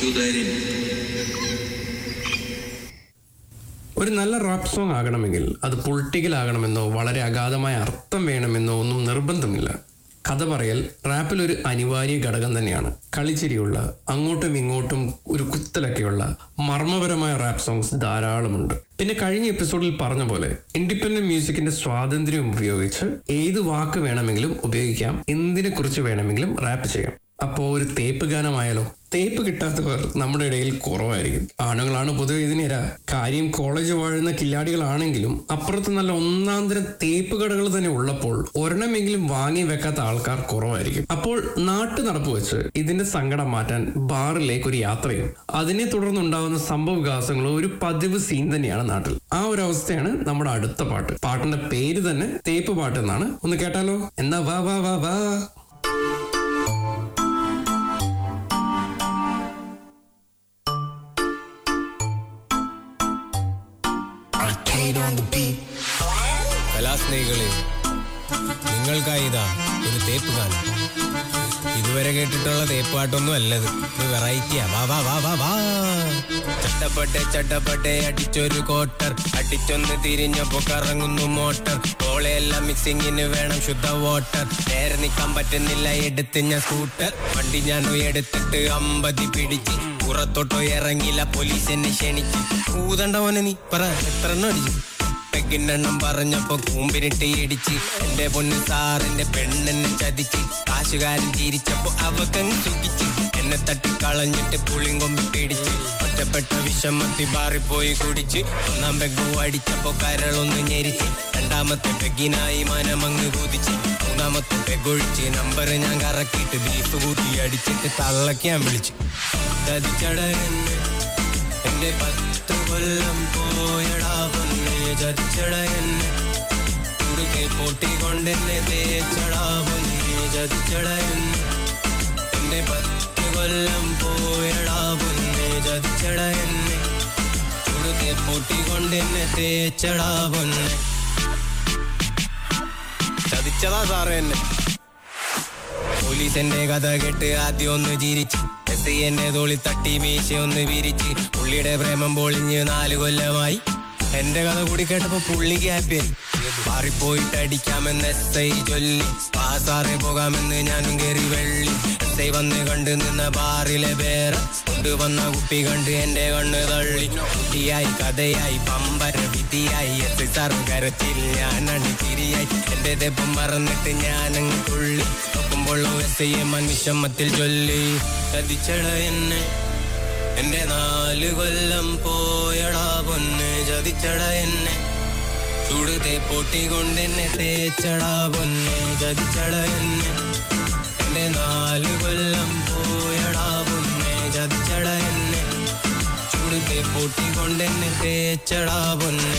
എനിക്കുതരിൻ ഒരു നല്ല റാപ്പ് സോങ് ആകണമെങ്കിൽ അത് പൊളിറ്റിക്കൽ ആകണമെന്നോ വളരെ അഗാധമായ അർത്ഥം വേണമെന്നോ ഒന്നും നിർബന്ധമില്ല കഥ പറയൽ റാപ്പിൽ ഒരു അനിവാര്യ ഘടകം തന്നെയാണ് കളിച്ചിരിയുള്ള അങ്ങോട്ടും ഇങ്ങോട്ടും ഒരു കുത്തലൊക്കെയുള്ള മർമ്മപരമായ റാപ്പ് സോങ്സ് ധാരാളമുണ്ട് പിന്നെ കഴിഞ്ഞ എപ്പിസോഡിൽ പറഞ്ഞ പോലെ ഇൻഡിപെൻഡന്റ് മ്യൂസിക്കിന്റെ സ്വാതന്ത്ര്യം ഉപയോഗിച്ച് ഏത് വാക്ക് വേണമെങ്കിലും ഉപയോഗിക്കാം എന്തിനെ കുറിച്ച് വേണമെങ്കിലും റാപ്പ് ചെയ്യാം അപ്പോൾ ഒരു തേപ്പ് ഗാനമായാലോ തേപ്പ് കിട്ടാത്തവർ നമ്മുടെ ഇടയിൽ കുറവായിരിക്കും ആണുങ്ങളാണ് പൊതുവെ ഇതിനിര കാര്യം കോളേജ് വാഴുന്ന കില്ലാടികളാണെങ്കിലും അപ്പുറത്ത് നല്ല ഒന്നാന്തരം തേപ്പ് കടകൾ തന്നെ ഉള്ളപ്പോൾ ഒരെണ്ണമെങ്കിലും വാങ്ങി വെക്കാത്ത ആൾക്കാർ കുറവായിരിക്കും അപ്പോൾ നാട്ടു നടപ്പ് വെച്ച് ഇതിന്റെ സങ്കടം മാറ്റാൻ ബാറിലേക്ക് ഒരു യാത്രയും അതിനെ തുടർന്നുണ്ടാകുന്ന സംഭവ വികാസങ്ങളും ഒരു പതിവ് സീൻ തന്നെയാണ് നാട്ടിൽ ആ ഒരു അവസ്ഥയാണ് നമ്മുടെ അടുത്ത പാട്ട് പാട്ടിന്റെ പേര് തന്നെ തേപ്പ് പാട്ട് എന്നാണ് ഒന്ന് കേട്ടാലോ എന്നാ വാ വാ വാ വാ കലാസ്നേഹികളെ നിങ്ങൾക്കായി ഇതാ ഒരു തേപ്പ് ഗാനം ഇതുവരെ കേട്ടിട്ടുള്ള തേപ്പാട്ടൊന്നും അല്ലത് ഇത് വെറൈറ്റിയാ വാ വാ വാ വാ വാ ചട്ടപ്പട്ടെ ചട്ടപ്പട്ടെ അടിച്ചൊരു കോട്ടർ അടിച്ചൊന്ന് തിരിഞ്ഞപ്പോ കറങ്ങുന്നു മോട്ടർ കോളയെല്ലാം മിക്സിങ്ങിന് വേണം ശുദ്ധ വാട്ടർ നേരെ നിക്കാൻ പറ്റുന്നില്ല എടുത്ത് ഞാൻ സ്കൂട്ടർ വണ്ടി ഞാൻ എടുത്തിട്ട് അമ്പതി പിടിച്ച് പുറത്തോട്ടോ ഇറങ്ങില്ല പോലീസ് എന്നെ ക്ഷണിച്ച് ഊതണ്ടവനെ നീ പറ എത്ര എണ്ണം അടിച്ചു പെഗിനെണ്ണം പറഞ്ഞപ്പോ കൂമ്പിനിട്ട് ഇടിച്ച് എന്റെ പൊന്ന് സാറിന്റെ പെണ്ണെന്നെ ചതിച്ച് കാശുകാരൻ തിരിച്ചപ്പോ അവക്കങ്ങ് സുഖിച്ച് എന്നെ തട്ടിക്കളഞ്ഞിട്ട് പുളിങ്കൊമ്പി പിടിച്ച് ഒറ്റപ്പെട്ട വിഷമത്തി ബാറിപ്പോയി കുടിച്ച് ഒന്നാം പെഗു അടിച്ചപ്പോ കരളൊന്ന് ഞെരിച്ച് രണ്ടാമത്തെ പെഗിനായി മനമങ്ങ് കുതിച്ച് മൂന്നാമത്തെ പെഗൊഴിച്ച് നമ്പർ ഞാൻ കറക്കിയിട്ട് ബീഫ് കൂട്ടി അടിച്ചിട്ട് തള്ളക്കാൻ വിളിച്ച് ചതിച്ചടയെന്ന് എന്റെ പത്ത് കൊല്ലം പോയടാ പൊന്നെ ചതിച്ചട എന്നെ കുടുക്കെ പൊട്ടിക്കൊണ്ടെന്നെ തേച്ചടാ പൊന്നെ ചതിച്ചട എന്നെ എന്റെ പത്ത് കൊല്ലം പോയടാ പൊന്നെ ചതിച്ചട എന്നെ കുടുക്കെ പൊട്ടിക്കൊണ്ടെന്നെ തേച്ചടാ പൊന്നെ ചതിച്ചതാ സാറേ എന്നെ പോലീസിന്റെ കഥ കേട്ട് ആദ്യം ഒന്ന് ചിരിച്ച് എസ് ഐ എന്നെ തോളി തട്ടി മീശ ഒന്ന് വിരിച്ച് പുള്ളിയുടെ പ്രേമം പൊളിഞ്ഞ് നാല് കൊല്ലമായി എന്റെ കഥ കൂടി കേട്ടപ്പോ പുള്ളിക്ക് ഹാപ്പിയായി മാറിപ്പോയിട്ട് അടിക്കാമെന്ന് എസ് ഐ ചൊല്ലി പാസാറെ പോകാമെന്ന് ഞാനും കയറി വെള്ളി എസ് ഐ വന്ന് കണ്ട് നിന്ന ബാറിലെ പേര കൊണ്ടുവന്ന കുപ്പി കണ്ട് എന്റെ കണ്ണ് തള്ളി കുട്ടിയായി കഥയായി പമ്പര വിധിയായി എസ് ഐ സാർ കരച്ചിൽ ഞാനാണ് ചിരിയായി എന്റെ തെപ്പം മറന്നിട്ട് ഞാനങ്ങ് തുള്ളി നോക്കുമ്പോൾ എസ് ഐ മനുഷ്യമ്മത്തിൽ ചൊല്ലി ചതിച്ചട എന്നെ എന്റെ നാല് കൊല്ലം പോയടാ പൊന്ന് ചതിച്ചട എന്നെ ചുടുതെ പൊട്ടിക്കൊണ്ടെന്നെ തേച്ചടാ പൊന്നെ ചതിച്ചട എന്നെ എന്റെ നാല് കൊല്ലം പോയടാ പൊന്നെ ചതിച്ചട എന്നെ ചുടുതെ പൊട്ടിക്കൊണ്ടെന്നെ തേച്ചടാ പൊന്നെ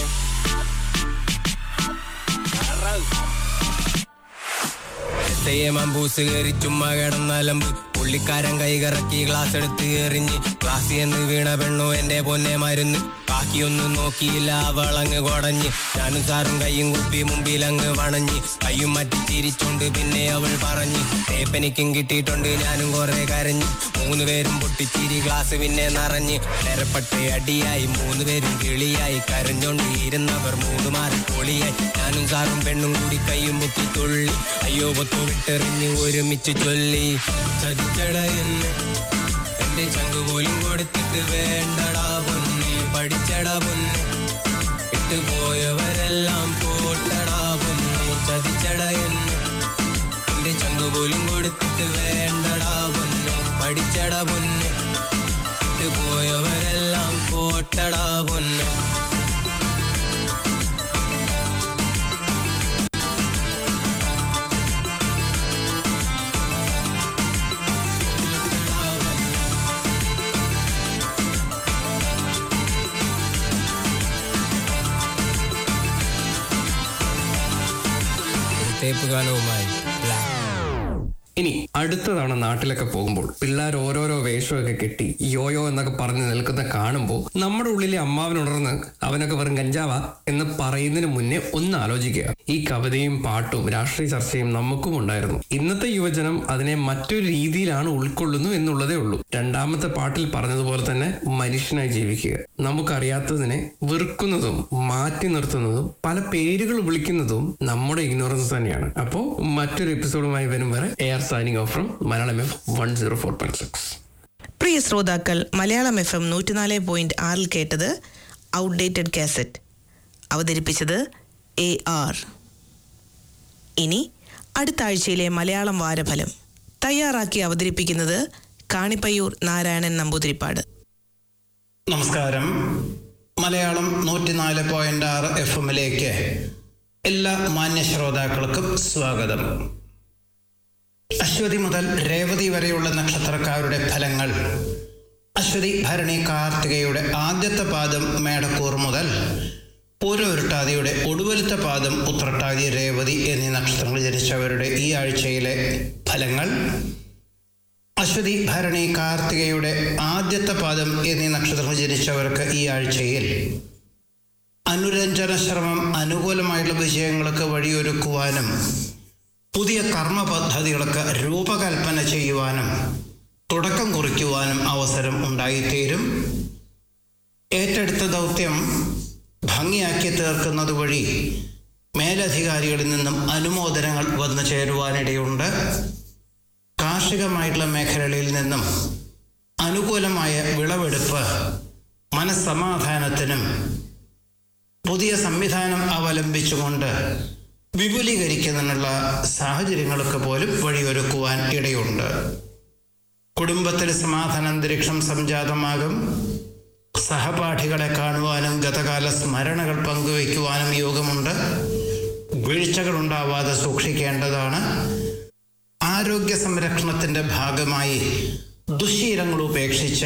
മമ്പൂസ് കയറി ചുമ്മാ കിടന്നാലമ്പ് പുള്ളിക്കാരൻ കൈ കറക്കി ഗ്ലാസ് എടുത്ത് എറിഞ്ഞ് ഗ്ലാസ് എന്ന് വീണ പെണ്ണു എന്റെ പൊന്നെ മരുന്ന് ബാക്കിയൊന്നും നോക്കിയില്ല അവളങ്ങ് കൊടഞ്ഞ് ഞാനും സാറും കൈയും കുപ്പി മുമ്പിൽ അങ്ങ് വണഞ്ഞ് കൈയും മറ്റി ചിരിച്ചോണ്ട് പിന്നെ അവൾ പറഞ്ഞ് തേപ്പനിക്കും കിട്ടിയിട്ടുണ്ട് ഞാനും കുറെ കരഞ്ഞ് മൂന്ന് പേരും പൊട്ടിച്ചിരി ഗ്ലാസ് പിന്നെ നിറഞ്ഞ് നിരപ്പട്ട് അടിയായി മൂന്ന് പേരും കിളിയായി കരഞ്ഞോണ്ട് ഇരുന്നവർ മൂന്ന് മാറി പൊളിയായി ഞാനും സാറും പെണ്ണും കൂടി കൈയും പൊക്കി തുള്ളി അയ്യോ പൊത്തു വിട്ടെറിഞ്ഞ് ഒരുമിച്ച് ചൊല്ലി ചതിച്ചട എന്ന് എന്റെ ചങ്ക് പോലും കൊടുത്തിട്ട് വേണ്ടടാ പൊന്നെ പഠിച്ചടാ പൊന്നെ ഇട്ട് പോയവരെല്ലാം പോട്ടടാ പൊന്നെ ചതിച്ചട എന്ന് എന്റെ ചങ്ക് പോലും കൊടുത്തിട്ട് വേണ്ടടാ പൊന്നെ പഠിച്ചടാ പൊന്നെ ഇട്ട് പോയവരെല്ലാം പോട്ടടാ പൊന്നെ തേപ്പ് ഗാനവുമായി ബ്ലാക്ക് ഇനി അടുത്ത തവണ നാട്ടിലൊക്കെ പോകുമ്പോൾ പിള്ളേർ ഓരോരോ വേഷമൊക്കെ കെട്ടി യോയോ എന്നൊക്കെ പറഞ്ഞ് നിൽക്കുന്ന കാണുമ്പോൾ നമ്മുടെ ഉള്ളിലെ അമ്മാവനുണർന്ന് അവനൊക്കെ വെറും കഞ്ചാവ എന്ന് പറയുന്നതിന് മുന്നേ ഒന്ന് ആലോചിക്കുക ഈ കവിതയും പാട്ടും രാഷ്ട്രീയ ചർച്ചയും നമുക്കും ഉണ്ടായിരുന്നു ഇന്നത്തെ യുവജനം അതിനെ മറ്റൊരു രീതിയിലാണ് ഉൾക്കൊള്ളുന്നു എന്നുള്ളതേ ഉള്ളൂ രണ്ടാമത്തെ പാട്ടിൽ പറഞ്ഞതുപോലെ തന്നെ മനുഷ്യനായി ജീവിക്കുക നമുക്കറിയാത്തതിനെ വെറുക്കുന്നതും മാറ്റി നിർത്തുന്നതും പല പേരുകൾ വിളിക്കുന്നതും നമ്മുടെ ഇഗ്നോറൻസ് തന്നെയാണ് അപ്പോൾ മറ്റൊരു എപ്പിസോഡുമായി വരും വരെ A R signing off from Malayalam F one zero four point six പ്രിയ ശ്രോതാക്കൾ മലയാളം എഫ് എം നൂറ്റിനാല് പോയിന്റ് ആറിൽ കേട്ടത് ഔട്ട്ഡേറ്റഡ് കാസറ്റ് അവതരിപ്പിച്ചത് എ ആർ ഇനി അടുത്ത ആഴ്ചയിലെ മലയാളം വാരഫലം തയ്യാറാക്കി അവതരിപ്പിക്കുന്നത് കാണിപ്പയ്യൂർ നാരായണൻ നമ്പൂതിരിപ്പാട് നമസ്കാരം മലയാളം നൂറ്റിനാല് പോയിന്റ് ആറ് എഫ് എമ്മിലേക്ക് എല്ലാ മാന്യ ശ്രോതാക്കൾക്കും സ്വാഗതം അശ്വതി മുതൽ രേവതി വരെയുള്ള നക്ഷത്രക്കാരുടെ ഫലങ്ങൾ അശ്വതി ഭരണി കാർത്തികയുടെ ആദ്യത്തെ പാദം മേടക്കൂർ മുതൽ പൂരൊരുട്ടാതിയുടെ ഒടുവലത്തെ പാദം ഉത്രട്ടാതി രേവതി എന്നീ നക്ഷത്രങ്ങൾ ജനിച്ചവരുടെ ഈ ആഴ്ചയിലെ ഫലങ്ങൾ അശ്വതി ഭരണി കാർത്തികയുടെ ആദ്യത്തെ പാദം എന്നീ നക്ഷത്രങ്ങൾ ജനിച്ചവർക്ക് ഈ ആഴ്ചയിൽ അനുരഞ്ജന ശ്രമം അനുകൂലമായിട്ടുള്ള വിജയങ്ങൾക്ക് വഴിയൊരുക്കുവാനും പുതിയ കർമ്മ പദ്ധതികൾക്ക് രൂപകൽപ്പന ചെയ്യുവാനും തുടക്കം കുറിക്കുവാനും അവസരം ഉണ്ടായിത്തീരും ഏറ്റെടുത്ത ദൗത്യം ഭംഗിയാക്കി തീർക്കുന്നത് വഴി മേലധികാരികളിൽ നിന്നും അനുമോദനങ്ങൾ വന്നു ചേരുവാനിടയുണ്ട് കാർഷികമായിട്ടുള്ള മേഖലകളിൽ നിന്നും അനുകൂലമായ വിളവെടുപ്പ് മനസ്സമാധാനത്തിനും പുതിയ സംവിധാനം അവലംബിച്ചുകൊണ്ട് വിപുലീകരിക്കുന്നതിനുള്ള സാഹചര്യങ്ങൾക്ക് പോലും വഴിയൊരുക്കുവാൻ ഇടയുണ്ട് കുടുംബത്തിൽ സമാധാനാന്തരീക്ഷം സംജാതമാകും സഹപാഠികളെ കാണുവാനും ഗതകാല സ്മരണകൾ പങ്കുവയ്ക്കുവാനും യോഗമുണ്ട് വീഴ്ചകൾ ഉണ്ടാവാതെ സൂക്ഷിക്കേണ്ടതാണ് ആരോഗ്യ സംരക്ഷണത്തിന്റെ ഭാഗമായി ദുശീലങ്ങൾ ഉപേക്ഷിച്ച്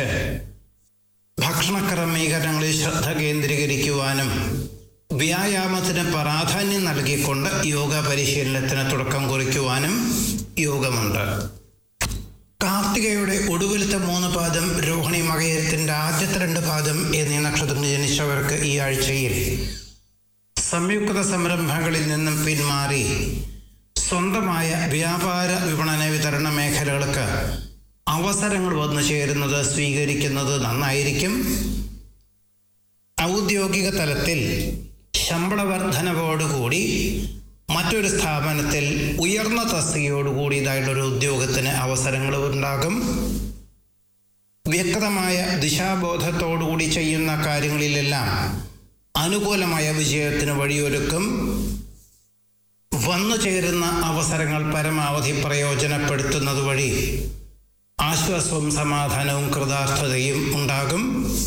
ഭക്ഷണ ക്രമീകരണങ്ങളിൽ ശ്രദ്ധ കേന്ദ്രീകരിക്കുവാനും വ്യായാമത്തിന് പ്രാധാന്യം നൽകിക്കൊണ്ട് യോഗ പരിശീലനത്തിന് തുടക്കം കുറിക്കുവാനും യോഗമുണ്ട് കാർത്തികയുടെ ഒടുവിലത്തെ മൂന്ന് പാദം രോഹിണി മകയത്തിന്റെ ആദ്യത്തെ രണ്ട് പാദം എന്നീ നക്ഷത്രങ്ങൾ ജനിച്ചവർക്ക് ഈ ആഴ്ചയിൽ സംയുക്ത സംരംഭങ്ങളിൽ നിന്നും പിന്മാറി സ്വന്തമായ വ്യാപാര വിപണന വിതരണ മേഖലകൾക്ക് അവസരങ്ങൾ വന്നു ചേരുന്നത് സ്വീകരിക്കുന്നത് നന്നായിരിക്കും ഔദ്യോഗിക തലത്തിൽ ശമ്പള വർധനവോടുകൂടി മറ്റൊരു സ്ഥാപനത്തിൽ ഉയർന്ന തസ്തികയോടുകൂടി ഇതായിട്ടുള്ളൊരു ഉദ്യോഗത്തിന് അവസരങ്ങൾ ഉണ്ടാകും വ്യക്തമായ ദിശാബോധത്തോടുകൂടി ചെയ്യുന്ന കാര്യങ്ങളിലെല്ലാം അനുകൂലമായ വിജയത്തിന് വഴിയൊരുക്കും വന്നു ചേരുന്ന അവസരങ്ങൾ പരമാവധി പ്രയോജനപ്പെടുത്തുന്നത് വഴി ആശ്വാസവും സമാധാനവും കൃതാർത്ഥതയും ഉണ്ടാകും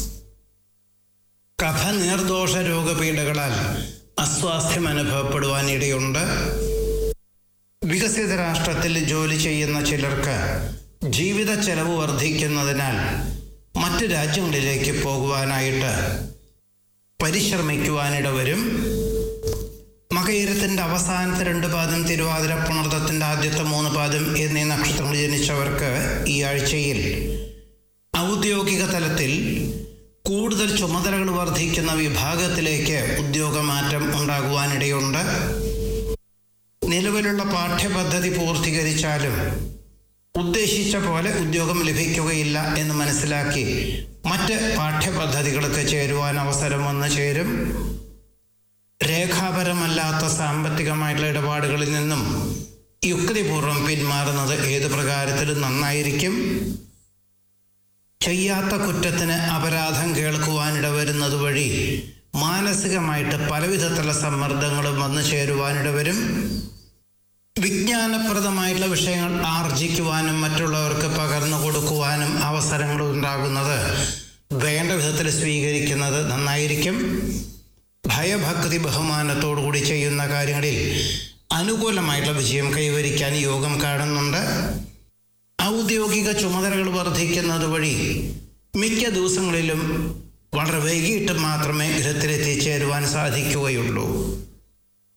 കഫ നീർദോഷ രോഗപീഠകളാൽ അസ്വാസ്ഥ്യം അനുഭവപ്പെടുവാൻ ഇടയുണ്ട് വികസിത രാഷ്ട്രത്തിൽ ജോലി ചെയ്യുന്ന ചിലർക്ക് ജീവിത ചെലവ് വർദ്ധിക്കുന്നതിനാൽ മറ്റ് രാജ്യങ്ങളിലേക്ക് പോകുവാനായിട്ട് പരിശ്രമിക്കുവാനിട വരും മകയിരത്തിന്റെ അവസാനത്തെ രണ്ട് പാദം തിരുവാതിര പുണർത്തത്തിന്റെ ആദ്യത്തെ മൂന്ന് പാദം എന്നീ നക്ഷത്രങ്ങൾ ജനിച്ചവർക്ക് ഈ ആഴ്ചയിൽ ഔദ്യോഗിക തലത്തിൽ കൂടുതൽ ചുമതലകൾ വർദ്ധിക്കുന്ന വിഭാഗത്തിലേക്ക് ഉദ്യോഗമാറ്റം ഉണ്ടാകുവാനിടയുണ്ട് നിലവിലുള്ള പാഠ്യപദ്ധതി പൂർത്തീകരിച്ചാലും ഉദ്ദേശിച്ച പോലെ ഉദ്യോഗം ലഭിക്കുകയില്ല എന്ന് മനസ്സിലാക്കി മറ്റ് പാഠ്യപദ്ധതികൾക്ക് ചേരുവാൻ അവസരം വന്നു ചേരും രേഖാപരമല്ലാത്ത സാമ്പത്തികമായിട്ടുള്ള ഇടപാടുകളിൽ നിന്നും യുക്തിപൂർവം പിന്മാറുന്നത് ഏത് പ്രകാരത്തിലും നന്നായിരിക്കും ചെയ്യാത്ത കുറ്റത്തിന് അപരാധം കേൾക്കുവാനിട വരുന്നത് വഴി മാനസികമായിട്ട് പലവിധത്തിലുള്ള സമ്മർദ്ദങ്ങളും വന്നു ചേരുവാനിട വരും വിജ്ഞാനപ്രദമായിട്ടുള്ള വിഷയങ്ങൾ ആർജിക്കുവാനും മറ്റുള്ളവർക്ക് പകർന്നു കൊടുക്കുവാനും അവസരങ്ങൾ ഉണ്ടാകുന്നത് വേണ്ട വിധത്തിൽ സ്വീകരിക്കുന്നത് നന്നായിരിക്കും ഭയഭക്തി ബഹുമാനത്തോടു കൂടി ചെയ്യുന്ന കാര്യങ്ങളിൽ അനുകൂലമായിട്ടുള്ള വിജയം കൈവരിക്കാൻ യോഗം കാണുന്നുണ്ട് ഔദ്യോഗിക ചുമതലകൾ വർദ്ധിക്കുന്നത് വഴി മിക്ക ദിവസങ്ങളിലും വളരെ വൈകിട്ട് മാത്രമേ ഗൃഹത്തിലെത്തിച്ചേരുവാൻ സാധിക്കുകയുള്ളൂ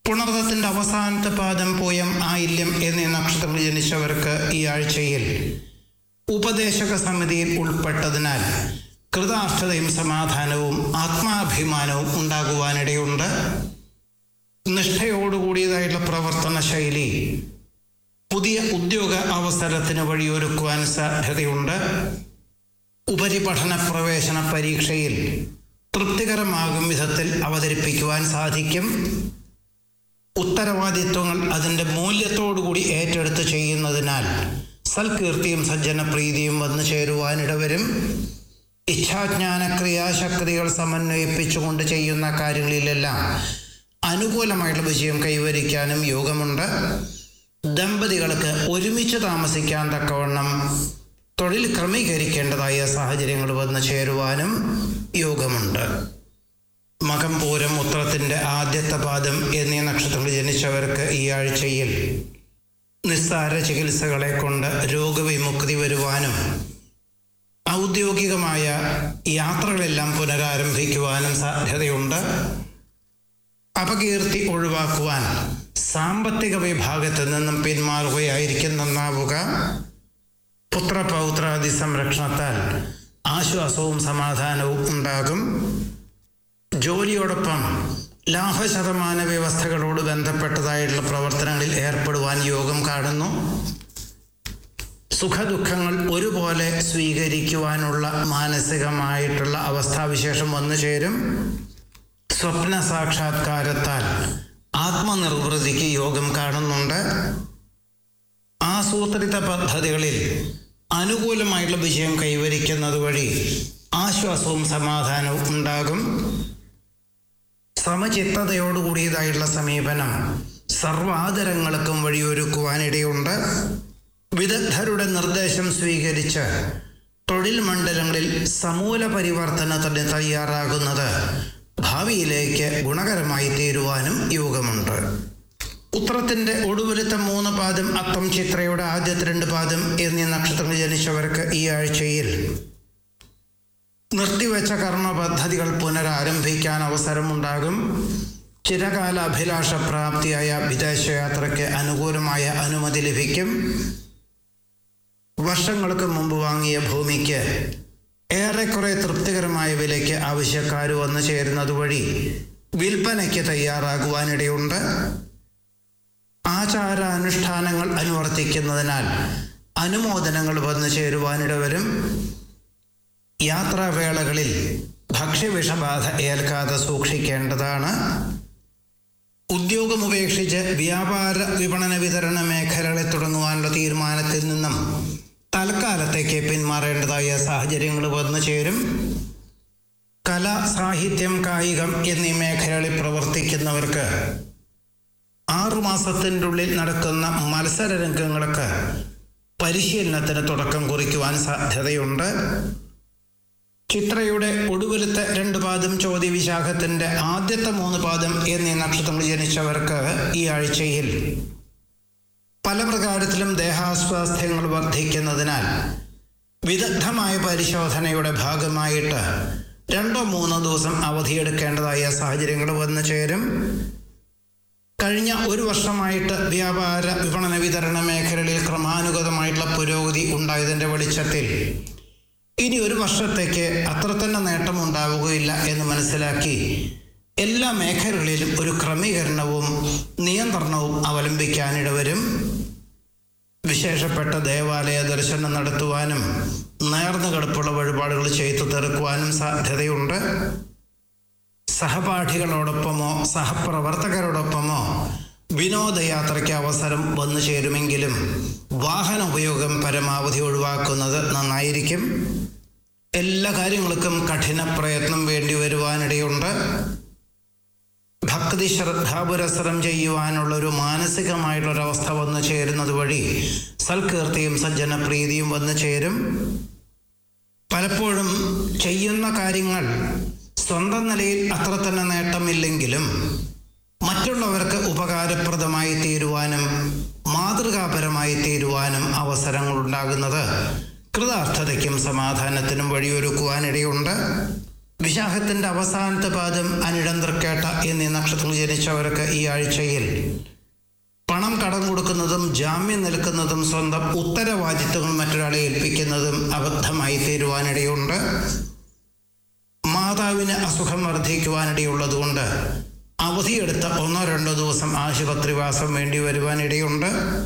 പുണർദത്തിന്റെ അവസാനത്തെ പാദം പൂയം ആയില്യം എന്നീ നക്ഷത്രങ്ങൾ ജനിച്ചവർക്ക് ഈ ആഴ്ചയിൽ ഉപദേശക സമിതിയിൽ ഉൾപ്പെട്ടതിനാൽ കൃതാർത്ഥതയും സമാധാനവും ആത്മാഭിമാനവും ഉണ്ടാകുവാനിടയുണ്ട് നിഷ്ഠയോടുകൂടിയതായിട്ടുള്ള പ്രവർത്തന ശൈലി പുതിയ ഉദ്യോഗ അവസരത്തിന് വഴിയൊരുക്കുവാൻ സാധ്യതയുണ്ട് ഉപരിപഠന പ്രവേശന പരീക്ഷയിൽ തൃപ്തികരമാകും വിധത്തിൽ അവതരിപ്പിക്കുവാൻ സാധിക്കും ഉത്തരവാദിത്വങ്ങൾ അതിൻ്റെ മൂല്യത്തോടുകൂടി ഏറ്റെടുത്ത് ചെയ്യുന്നതിനാൽ സൽകീർത്തിയും സജ്ജനപ്രീതിയും വന്നു ചേരുവാനിടവരും ഇച്ഛാജ്ഞാന ക്രിയാശക്തികൾ സമന്വയിപ്പിച്ചുകൊണ്ട് ചെയ്യുന്ന കാര്യങ്ങളിലെല്ലാം അനുകൂലമായിട്ടുള്ള വിജയം കൈവരിക്കാനും യോഗമുണ്ട് ദമ്പതികൾക്ക് ഒരുമിച്ച് താമസിക്കാൻ തക്കവണ്ണം തൊഴിൽ ക്രമീകരിക്കേണ്ടതായ സാഹചര്യങ്ങൾ വന്നു ചേരുവാനും യോഗമുണ്ട് മകം പൂരം ഉത്രത്തിൻ്റെ ആദ്യത്തെ പാദം എന്നീ നക്ഷത്രങ്ങൾ ജനിച്ചവർക്ക് ഈ ആഴ്ചയിൽ നിസ്സാര ചികിത്സകളെ കൊണ്ട് രോഗവിമുക്തി വരുവാനും ഔദ്യോഗികമായ യാത്രകളെല്ലാം പുനരാരംഭിക്കുവാനും സാധ്യതയുണ്ട് അപകീർത്തി ഒഴിവാക്കുവാൻ സാമ്പത്തിക വിഭാഗത്തിൽ നിന്നും പിന്മാറുകയായിരിക്കും നന്നാവുക പുത്രപൗത്രാദി സംരക്ഷണത്താൽ ആശ്വാസവും സമാധാനവും ഉണ്ടാകും ജോലിയോടൊപ്പം ലാഭശതമാന വ്യവസ്ഥകളോട് ബന്ധപ്പെട്ടതായിട്ടുള്ള പ്രവർത്തനങ്ങളിൽ ഏർപ്പെടുവാൻ യോഗം കാണുന്നു സുഖദുഃഖങ്ങൾ ഒരുപോലെ സ്വീകരിക്കുവാനുള്ള മാനസികമായിട്ടുള്ള അവസ്ഥാവിശേഷം വന്നു ചേരും സ്വപ്ന സാക്ഷാത്കാരത്താൽ ആത്മനിർവൃതിക്ക് യോഗം കാണുന്നുണ്ട് ആസൂത്രിത പദ്ധതികളിൽ അനുകൂലമായിട്ടുള്ള വിജയം കൈവരിക്കുന്നത് വഴി ആശ്വാസവും സമാധാനവും ഉണ്ടാകും സമചിത്തതയോടുകൂടിയതായിട്ടുള്ള സമീപനം സർവാദരങ്ങൾക്കും വഴിയൊരുക്കുവാനിടയുണ്ട് വിദഗ്ധരുടെ നിർദ്ദേശം സ്വീകരിച്ച് തൊഴിൽ മണ്ഡലങ്ങളിൽ സമൂല പരിവർത്തനത്തിന് തയ്യാറാകുന്നത് ഭാവിയിലേക്ക് ഗുണകരമായി തീരുവാനും യോഗമുണ്ട് ഉത്രത്തിന്റെ ഒടുവിലത്തെ മൂന്ന് പാദം അത്തം ചിത്രയുടെ ആദ്യത്തെ രണ്ട് പാദം എന്നീ നക്ഷത്രങ്ങൾ ജനിച്ചവർക്ക് ഈ ആഴ്ചയിൽ നിർത്തിവെച്ച കർമ്മ പദ്ധതികൾ പുനരാരംഭിക്കാൻ അവസരമുണ്ടാകും ചിരകാല അഭിലാഷ പ്രാപ്തിയായ വിദേശയാത്രയ്ക്ക് അനുകൂലമായ അനുമതി ലഭിക്കും വർഷങ്ങൾക്ക് മുമ്പ് വാങ്ങിയ ഭൂമിക്ക് ഏറെക്കുറെ തൃപ്തികരമായ വിലയ്ക്ക് ആവശ്യക്കാർ വന്നു ചേരുന്നത് വഴി വിൽപ്പനയ്ക്ക് തയ്യാറാകുവാനിടയുണ്ട് ആചാരാനുഷ്ഠാനങ്ങൾ അനുവർത്തിക്കുന്നതിനാൽ അനുമോദനങ്ങൾ വന്നു ചേരുവാനിടവരും യാത്രാവേളകളിൽ ഭക്ഷ്യവിഷബാധ ഏൽക്കാതെ സൂക്ഷിക്കേണ്ടതാണ് ഉദ്യോഗം ഉപേക്ഷിച്ച് വ്യാപാര വിപണന വിതരണ മേഖലകളെ തുടങ്ങുവാനുള്ള തീരുമാനത്തിൽ നിന്നും തൽക്കാലത്തേക്ക് പിന്മാറേണ്ടതായ സാഹചര്യങ്ങൾ വന്നു ചേരും കല സാഹിത്യം കായികം എന്നീ മേഖലകളിൽ പ്രവർത്തിക്കുന്നവർക്ക് ആറുമാസത്തിൻ്റെ ഉള്ളിൽ നടക്കുന്ന മത്സര രംഗങ്ങൾക്ക് പരിശീലനത്തിന് തുടക്കം കുറിക്കുവാൻ സാധ്യതയുണ്ട് ചിത്രയുടെ ഒടുവിലത്തെ രണ്ട് പാദം ചോദ്യ വിശാഖത്തിന്റെ ആദ്യത്തെ മൂന്ന് പാദം എന്നീ നക്ഷത്രങ്ങൾ ജനിച്ചവർക്ക് ഈ ആഴ്ചയിൽ പല പ്രകാരത്തിലും ദേഹാസ്വാസ്ഥ്യങ്ങൾ വർദ്ധിക്കുന്നതിനാൽ വിദഗ്ധമായ പരിശോധനയുടെ ഭാഗമായിട്ട് രണ്ടോ മൂന്നോ ദിവസം അവധിയെടുക്കേണ്ടതായ സാഹചര്യങ്ങൾ വന്നു ചേരും കഴിഞ്ഞ ഒരു വർഷമായിട്ട് വ്യാപാര വിപണന വിതരണ മേഖലകളിൽ ക്രമാനുഗതമായിട്ടുള്ള പുരോഗതി ഉണ്ടായതിൻ്റെ വെളിച്ചത്തിൽ ഇനി ഒരു വർഷത്തേക്ക് അത്ര തന്നെ നേട്ടം ഉണ്ടാവുകയില്ല എന്ന് മനസ്സിലാക്കി എല്ലാ മേഖലകളിലും ഒരു ക്രമീകരണവും നിയന്ത്രണവും അവലംബിക്കാനിടവരും വിശേഷപ്പെട്ട ദേവാലയ ദർശനം നടത്തുവാനും നേർന്നു കിടപ്പുള്ള വഴിപാടുകൾ ചെയ്തു തീർക്കുവാനും സാധ്യതയുണ്ട് സഹപാഠികളോടൊപ്പമോ സഹപ്രവർത്തകരോടൊപ്പമോ വിനോദയാത്രയ്ക്ക് അവസരം വന്നു ചേരുമെങ്കിലും വാഹന ഉപയോഗം പരമാവധി ഒഴിവാക്കുന്നത് നന്നായിരിക്കും എല്ലാ കാര്യങ്ങൾക്കും കഠിന പ്രയത്നം വേണ്ടി വരുവാനിടയുണ്ട് ഭക്തി ശ്രദ്ധാപുരസരം ചെയ്യുവാനുള്ള ഒരു മാനസികമായിട്ടുള്ളൊരവസ്ഥ വന്നു ചേരുന്നത് വഴി സൽകീർത്തിയും സജ്ജനപ്രീതിയും വന്നു ചേരും പലപ്പോഴും ചെയ്യുന്ന കാര്യങ്ങൾ സ്വന്തം നിലയിൽ അത്ര തന്നെ നേട്ടമില്ലെങ്കിലും മറ്റുള്ളവർക്ക് ഉപകാരപ്രദമായി തീരുവാനും മാതൃകാപരമായി തീരുവാനും അവസരങ്ങൾ ഉണ്ടാകുന്നത് കൃതാർത്ഥതയ്ക്കും സമാധാനത്തിനും വഴിയൊരുക്കുവാനിടയുണ്ട് വിശാഖത്തിന്റെ അവസാനത്തെ പാദം അനിടം തൃക്കേട്ട എന്നീ നക്ഷത്രങ്ങൾ ജനിച്ചവർക്ക് ഈ ആഴ്ചയിൽ പണം കടം കൊടുക്കുന്നതും ജാമ്യം നിൽക്കുന്നതും സ്വന്തം ഉത്തരവാദിത്വങ്ങൾ മറ്റൊരാളെ ഏൽപ്പിക്കുന്നതും അബദ്ധമായി തീരുവാനിടയുണ്ട് മാതാവിന് അസുഖം വർദ്ധിക്കുവാനിടയുള്ളതുകൊണ്ട് അവധിയെടുത്ത ഒന്നോ രണ്ടോ ദിവസം ആശുപത്രിവാസം വേണ്ടി വരുവാനിടയുണ്ട്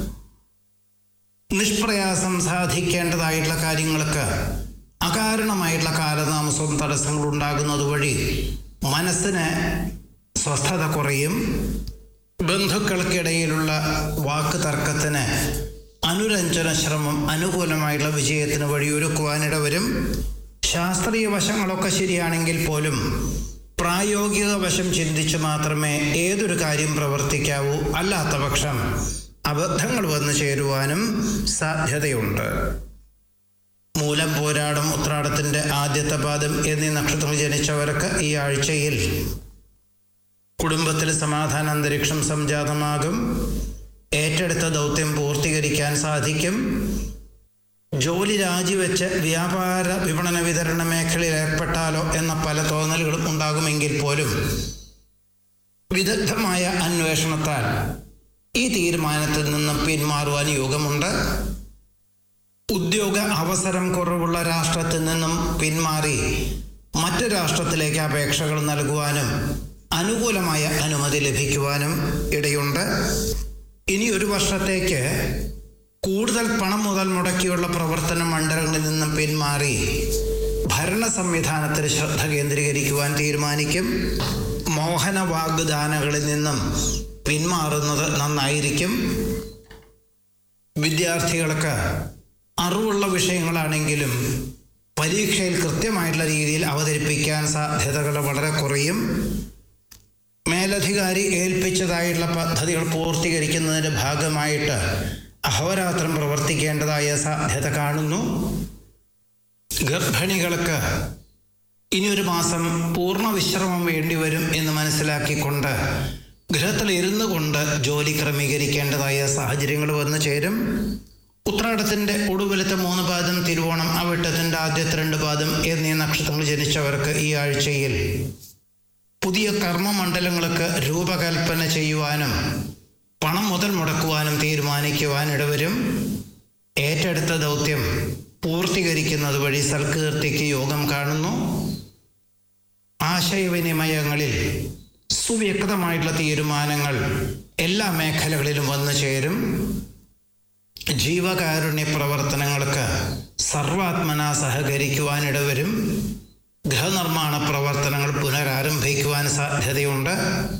നിഷ്പ്രയാസം സാധിക്കേണ്ടതായിട്ടുള്ള കാര്യങ്ങൾക്ക് അകാരണമായിട്ടുള്ള കാലതാമസവും തടസ്സങ്ങളും ഉണ്ടാകുന്നത് വഴി മനസ്സിന് സ്വസ്ഥത കുറയും ബന്ധുക്കൾക്കിടയിലുള്ള വാക്ക് തർക്കത്തിന് അനുരഞ്ജന ശ്രമം അനുകൂലമായിട്ടുള്ള വിജയത്തിന് വഴിയൊരുക്കുവാനിട വരും ശാസ്ത്രീയ വശങ്ങളൊക്കെ ശരിയാണെങ്കിൽ പോലും പ്രായോഗിക വശം ചിന്തിച്ച് മാത്രമേ ഏതൊരു കാര്യം പ്രവർത്തിക്കാവൂ അല്ലാത്ത പക്ഷം അബദ്ധങ്ങൾ വന്നു ചേരുവാനും സാധ്യതയുണ്ട് മൂലം പോരാടം ഉത്രാടത്തിന്റെ ആദ്യത്തെ പാദം എന്നീ നക്ഷത്രങ്ങൾ ജനിച്ചവർക്ക് ഈ ആഴ്ചയിൽ കുടുംബത്തിൽ സമാധാന അന്തരീക്ഷം സംജാതമാകും ഏറ്റെടുത്ത ദൗത്യം പൂർത്തീകരിക്കാൻ സാധിക്കും ജോലി രാജിവെച്ച് വ്യാപാര വിപണന വിതരണ മേഖലയിൽ ഏർപ്പെട്ടാലോ എന്ന പല തോന്നലുകളും ഉണ്ടാകുമെങ്കിൽ പോലും വിദഗ്ധമായ അന്വേഷണത്താൽ ഈ തീരുമാനത്തിൽ നിന്ന് പിന്മാറുവാൻ യോഗമുണ്ട് ഉദ്യോഗ അവസരം കുറവുള്ള രാഷ്ട്രത്തിൽ നിന്നും പിന്മാറി മറ്റു രാഷ്ട്രത്തിലേക്ക് അപേക്ഷകൾ നൽകുവാനും അനുകൂലമായ അനുമതി ലഭിക്കുവാനും ഇടയുണ്ട് ഇനി ഒരു വർഷത്തേക്ക് കൂടുതൽ പണം മുതൽ മുടക്കിയുള്ള പ്രവർത്തന മണ്ഡലങ്ങളിൽ നിന്നും പിന്മാറി ഭരണ സംവിധാനത്തിൽ ശ്രദ്ധ കേന്ദ്രീകരിക്കുവാൻ തീരുമാനിക്കും മോഹന വാഗ്ദാനങ്ങളിൽ നിന്നും പിന്മാറുന്നത് നന്നായിരിക്കും വിദ്യാർത്ഥികൾക്ക് അറിവുള്ള വിഷയങ്ങളാണെങ്കിലും പരീക്ഷയിൽ കൃത്യമായിട്ടുള്ള രീതിയിൽ അവതരിപ്പിക്കാൻ സാധ്യതകൾ വളരെ കുറയും മേലധികാരി ഏൽപ്പിച്ചതായിട്ടുള്ള പദ്ധതികൾ പൂർത്തീകരിക്കുന്നതിൻ്റെ ഭാഗമായിട്ട് അഹോരാത്രം പ്രവർത്തിക്കേണ്ടതായ സാധ്യത കാണുന്നു ഗർഭിണികൾക്ക് ഇനിയൊരു മാസം പൂർണ്ണ വിശ്രമം വേണ്ടിവരും എന്ന് മനസ്സിലാക്കിക്കൊണ്ട് ഗൃഹത്തിൽ ഇരുന്നു കൊണ്ട് ജോലി ക്രമീകരിക്കേണ്ടതായ സാഹചര്യങ്ങൾ വന്നു ചേരും ഉത്രാടത്തിന്റെ ഒടുവിലത്തെ മൂന്ന് പാദം തിരുവോണം അവിട്ടത്തിന്റെ ആദ്യത്തെ രണ്ട് പാദം എന്നീ നക്ഷത്രങ്ങൾ ജനിച്ചവർക്ക് ഈ ആഴ്ചയിൽ പുതിയ കർമ്മമണ്ഡലങ്ങൾക്ക് രൂപകൽപ്പന ചെയ്യുവാനും പണം മുതൽ മുടക്കുവാനും തീരുമാനിക്കുവാൻ ഇടവരും ഏറ്റെടുത്ത ദൗത്യം പൂർത്തീകരിക്കുന്നത് വഴി സൽകീർത്തിക്ക് യോഗം കാണുന്നു ആശയവിനിമയങ്ങളിൽ സുവ്യക്തമായിട്ടുള്ള തീരുമാനങ്ങൾ എല്ലാ മേഖലകളിലും വന്നു ചേരും ജീവകാരുണ്യ പ്രവർത്തനങ്ങൾക്ക് സർവാത്മന സഹകരിക്കുവാനിടവരും ഗൃഹനിർമ്മാണ പ്രവർത്തനങ്ങൾ പുനരാരംഭിക്കുവാൻ സാധ്യതയുണ്ട്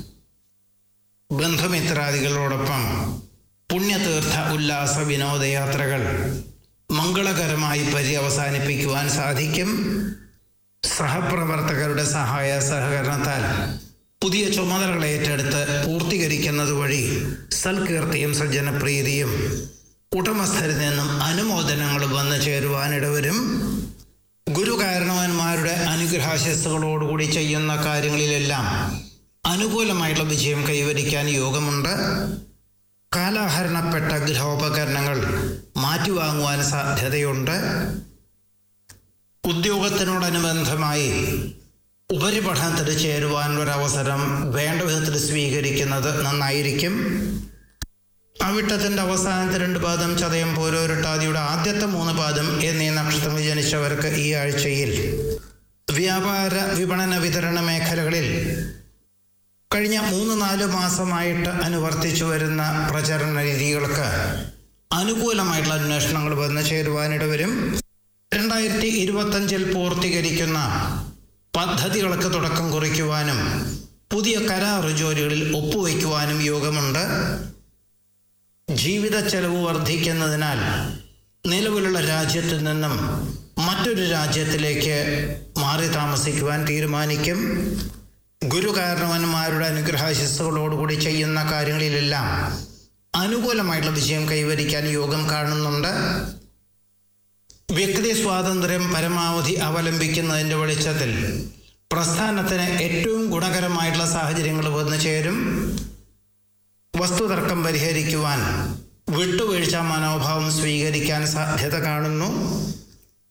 ബന്ധുമിത്രാദികളോടൊപ്പം പുണ്യതീർത്ഥ ഉല്ലാസ വിനോദയാത്രകൾ മംഗളകരമായി പര്യവസാനിപ്പിക്കുവാൻ സാധിക്കും സഹപ്രവർത്തകരുടെ സഹായ സഹകരണത്താൽ പുതിയ ചുമതലകൾ ഏറ്റെടുത്ത് പൂർത്തീകരിക്കുന്നത് വഴി സൽകീർത്തിയും സജ്ജനപ്രീതിയും ഉടമസ്ഥരിൽ നിന്നും അനുമോദനങ്ങൾ വന്നു ചേരുവാനിടവരും ഗുരുകാരണവന്മാരുടെ അനുഗ്രഹാശസ്സുകളോടുകൂടി ചെയ്യുന്ന കാര്യങ്ങളിലെല്ലാം അനുകൂലമായിട്ടുള്ള വിജയം കൈവരിക്കാൻ യോഗമുണ്ട് കാലാഹരണപ്പെട്ട ഗൃഹോപകരണങ്ങൾ മാറ്റിവാങ്ങുവാൻ സാധ്യതയുണ്ട് ഉദ്യോഗത്തിനോടനുബന്ധമായി ഉപരിപഠനത്തിൽ ചേരുവാൻ ഒരവസരം വേണ്ട വിധത്തിൽ സ്വീകരിക്കുന്നത് നന്നായിരിക്കും അവിട്ടത്തിന്റെ അവസാനത്തെ രണ്ട് പാദം ചതയം പോരോരട്ടാദിയുടെ ആദ്യത്തെ മൂന്ന് പാദം എന്നീ നക്ഷത്രങ്ങൾ ജനിച്ചവർക്ക് ഈ ആഴ്ചയിൽ വ്യാപാര വിപണന വിതരണ മേഖലകളിൽ കഴിഞ്ഞ മൂന്ന് നാല് മാസമായിട്ട് അനുവർത്തിച്ചു വരുന്ന പ്രചരണ രീതികൾക്ക് അനുകൂലമായിട്ടുള്ള അന്വേഷണങ്ങൾ വന്നു ചേരുവാനിട വരും രണ്ടായിരത്തി ഇരുപത്തഞ്ചിൽ പൂർത്തീകരിക്കുന്ന പദ്ധതികൾക്ക് തുടക്കം കുറിക്കുവാനും പുതിയ കരാർ ജോലികളിൽ ഒപ്പുവയ്ക്കുവാനും യോഗമുണ്ട് ജീവിത ചെലവ് വർദ്ധിക്കുന്നതിനാൽ നിലവിലുള്ള രാജ്യത്തിൽ നിന്നും മറ്റൊരു രാജ്യത്തിലേക്ക് മാറി താമസിക്കുവാൻ തീരുമാനിക്കും ഗുരുകാരണവന്മാരുടെ അനുഗ്രഹാശിസ്സുകളോടുകൂടി ചെയ്യുന്ന കാര്യങ്ങളിലെല്ലാം അനുകൂലമായിട്ടുള്ള വിജയം കൈവരിക്കാൻ യോഗം കാണുന്നുണ്ട് വ്യക്തി സ്വാതന്ത്ര്യം പരമാവധി അവലംബിക്കുന്നതിൻ്റെ വെളിച്ചത്തിൽ പ്രസ്ഥാനത്തിന് ഏറ്റവും ഗുണകരമായിട്ടുള്ള സാഹചര്യങ്ങൾ വന്നു ചേരും വസ്തുതർക്കം പരിഹരിക്കുവാൻ വിട്ടുവീഴ്ച മനോഭാവം സ്വീകരിക്കാൻ സാധ്യത കാണുന്നു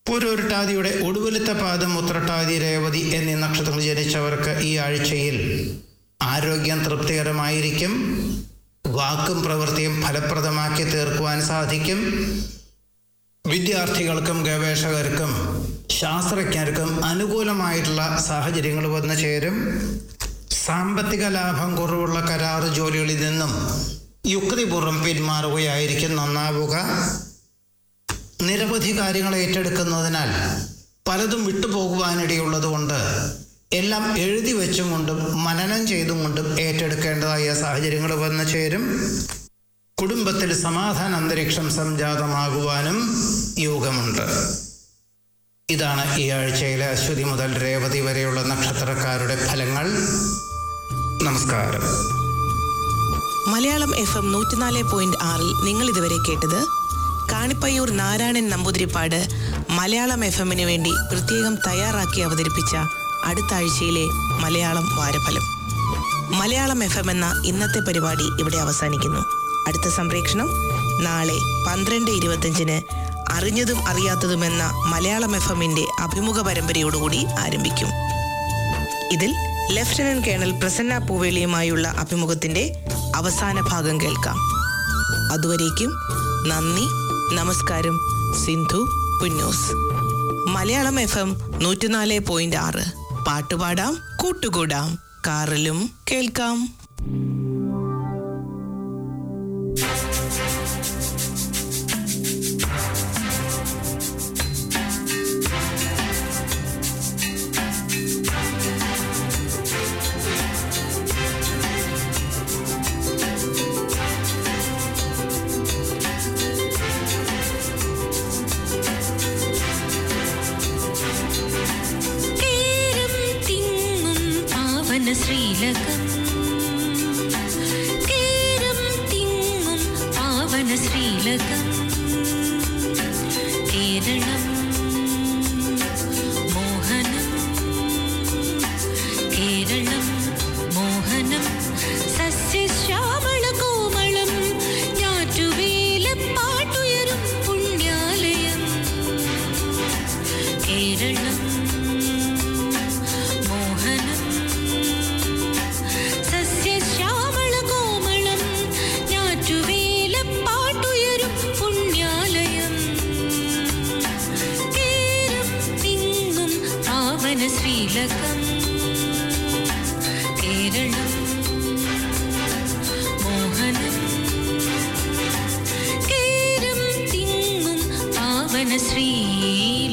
പൂരോരുട്ടാതിയുടെ ഒടുവിലത്തെ പാദം ഉത്രട്ടാതി രേവതി എന്നീ നക്ഷത്രങ്ങൾ ജനിച്ചവർക്ക് ഈ ആഴ്ചയിൽ ആരോഗ്യം തൃപ്തികരമായിരിക്കും വാക്കും പ്രവൃത്തിയും ഫലപ്രദമാക്കി തീർക്കുവാൻ സാധിക്കും വിദ്യാർത്ഥികൾക്കും ഗവേഷകർക്കും ശാസ്ത്രജ്ഞർക്കും അനുകൂലമായിട്ടുള്ള സാഹചര്യങ്ങൾ വന്നു ചേരും സാമ്പത്തിക ലാഭം കുറവുള്ള കരാർ ജോലികളിൽ നിന്നും യുക്തിപൂർവ്വം പിന്മാറുകയായിരിക്കും നന്നാവുക നിരവധി കാര്യങ്ങൾ ഏറ്റെടുക്കുന്നതിനാൽ പലതും വിട്ടുപോകുവാനിടയുള്ളതുകൊണ്ട് എല്ലാം എഴുതി വെച്ചും കൊണ്ടും മനനം ചെയ്തും കൊണ്ടും ഏറ്റെടുക്കേണ്ടതായ സാഹചര്യങ്ങൾ വന്നു ചേരും കുടുംബത്തിൽ സമാധാന അന്തരീക്ഷം സംജാതമാകുവാനും യോഗമുണ്ട് ഇതാണ് ഈ ആഴ്ചയിലെ അശ്വതി മുതൽ രേവതി വരെയുള്ള നക്ഷത്രക്കാരുടെ ഫലങ്ങൾ നമസ്കാരം മലയാളം എഫ് എം നൂറ്റിനാല് പോയിന്റ് ആറിൽ നിങ്ങൾ ഇതുവരെ കേട്ടത് കാണിപ്പയ്യൂർ നാരായണൻ നമ്പൂതിരിപ്പാട് മലയാളം എഫ് എമ്മിന് വേണ്ടി പ്രത്യേകം തയ്യാറാക്കി അവതരിപ്പിച്ച അടുത്ത ആഴ്ചയിലെ മലയാളം വാരഫലം മലയാളം എഫ് എം എന്ന ഇന്നത്തെ പരിപാടി ഇവിടെ അവസാനിക്കുന്നു അടുത്ത സംപ്രേക്ഷണം നാളെ പന്ത്രണ്ട് ഇരുപത്തഞ്ചിന് അറിഞ്ഞതും അറിയാത്തതുമെന്ന മലയാളം എഫ് എമ്മിന്റെ അഭിമുഖ പരമ്പരയോടുകൂടി ആരംഭിക്കും ഇതിൽ ലഫ്റ്റനന്റ് കേണൽ പ്രസന്ന പൂവേളിയുമായുള്ള അഭിമുഖത്തിന്റെ അവസാന ഭാഗം കേൾക്കാം അതുവരേക്കും നന്ദി നമസ്കാരം സിന്ധു പുന്നൂസ് മലയാളം എഫ് എം നൂറ്റിനാല് പോയിന്റ് ആറ് പാട്ടുപാടാം കൂട്ടുകൂടാം കാറിലും കേൾക്കാം കേരം തിങ്ങും പാവന ശ്രീലകം കേരം തിങ്ങും പാവന ശ്രീലകം കേരളം മോഹനം കേരളം മോഹനം സസ്യശ്യാമള കോമളം ഞാറ്റുവേല പാട്ടുയരും പുണ്യാലയം കേരളം മോഹനം സസ്യശ്യാമള കോമളം ഞാറ്റുവേല പാട്ടുയരും പുണ്യാലയം കേരം തിങ്ങും പാവന ശ്രീലകം കേരളം മോഹനം കേരം തിങ്ങും പാവന ശ്രീ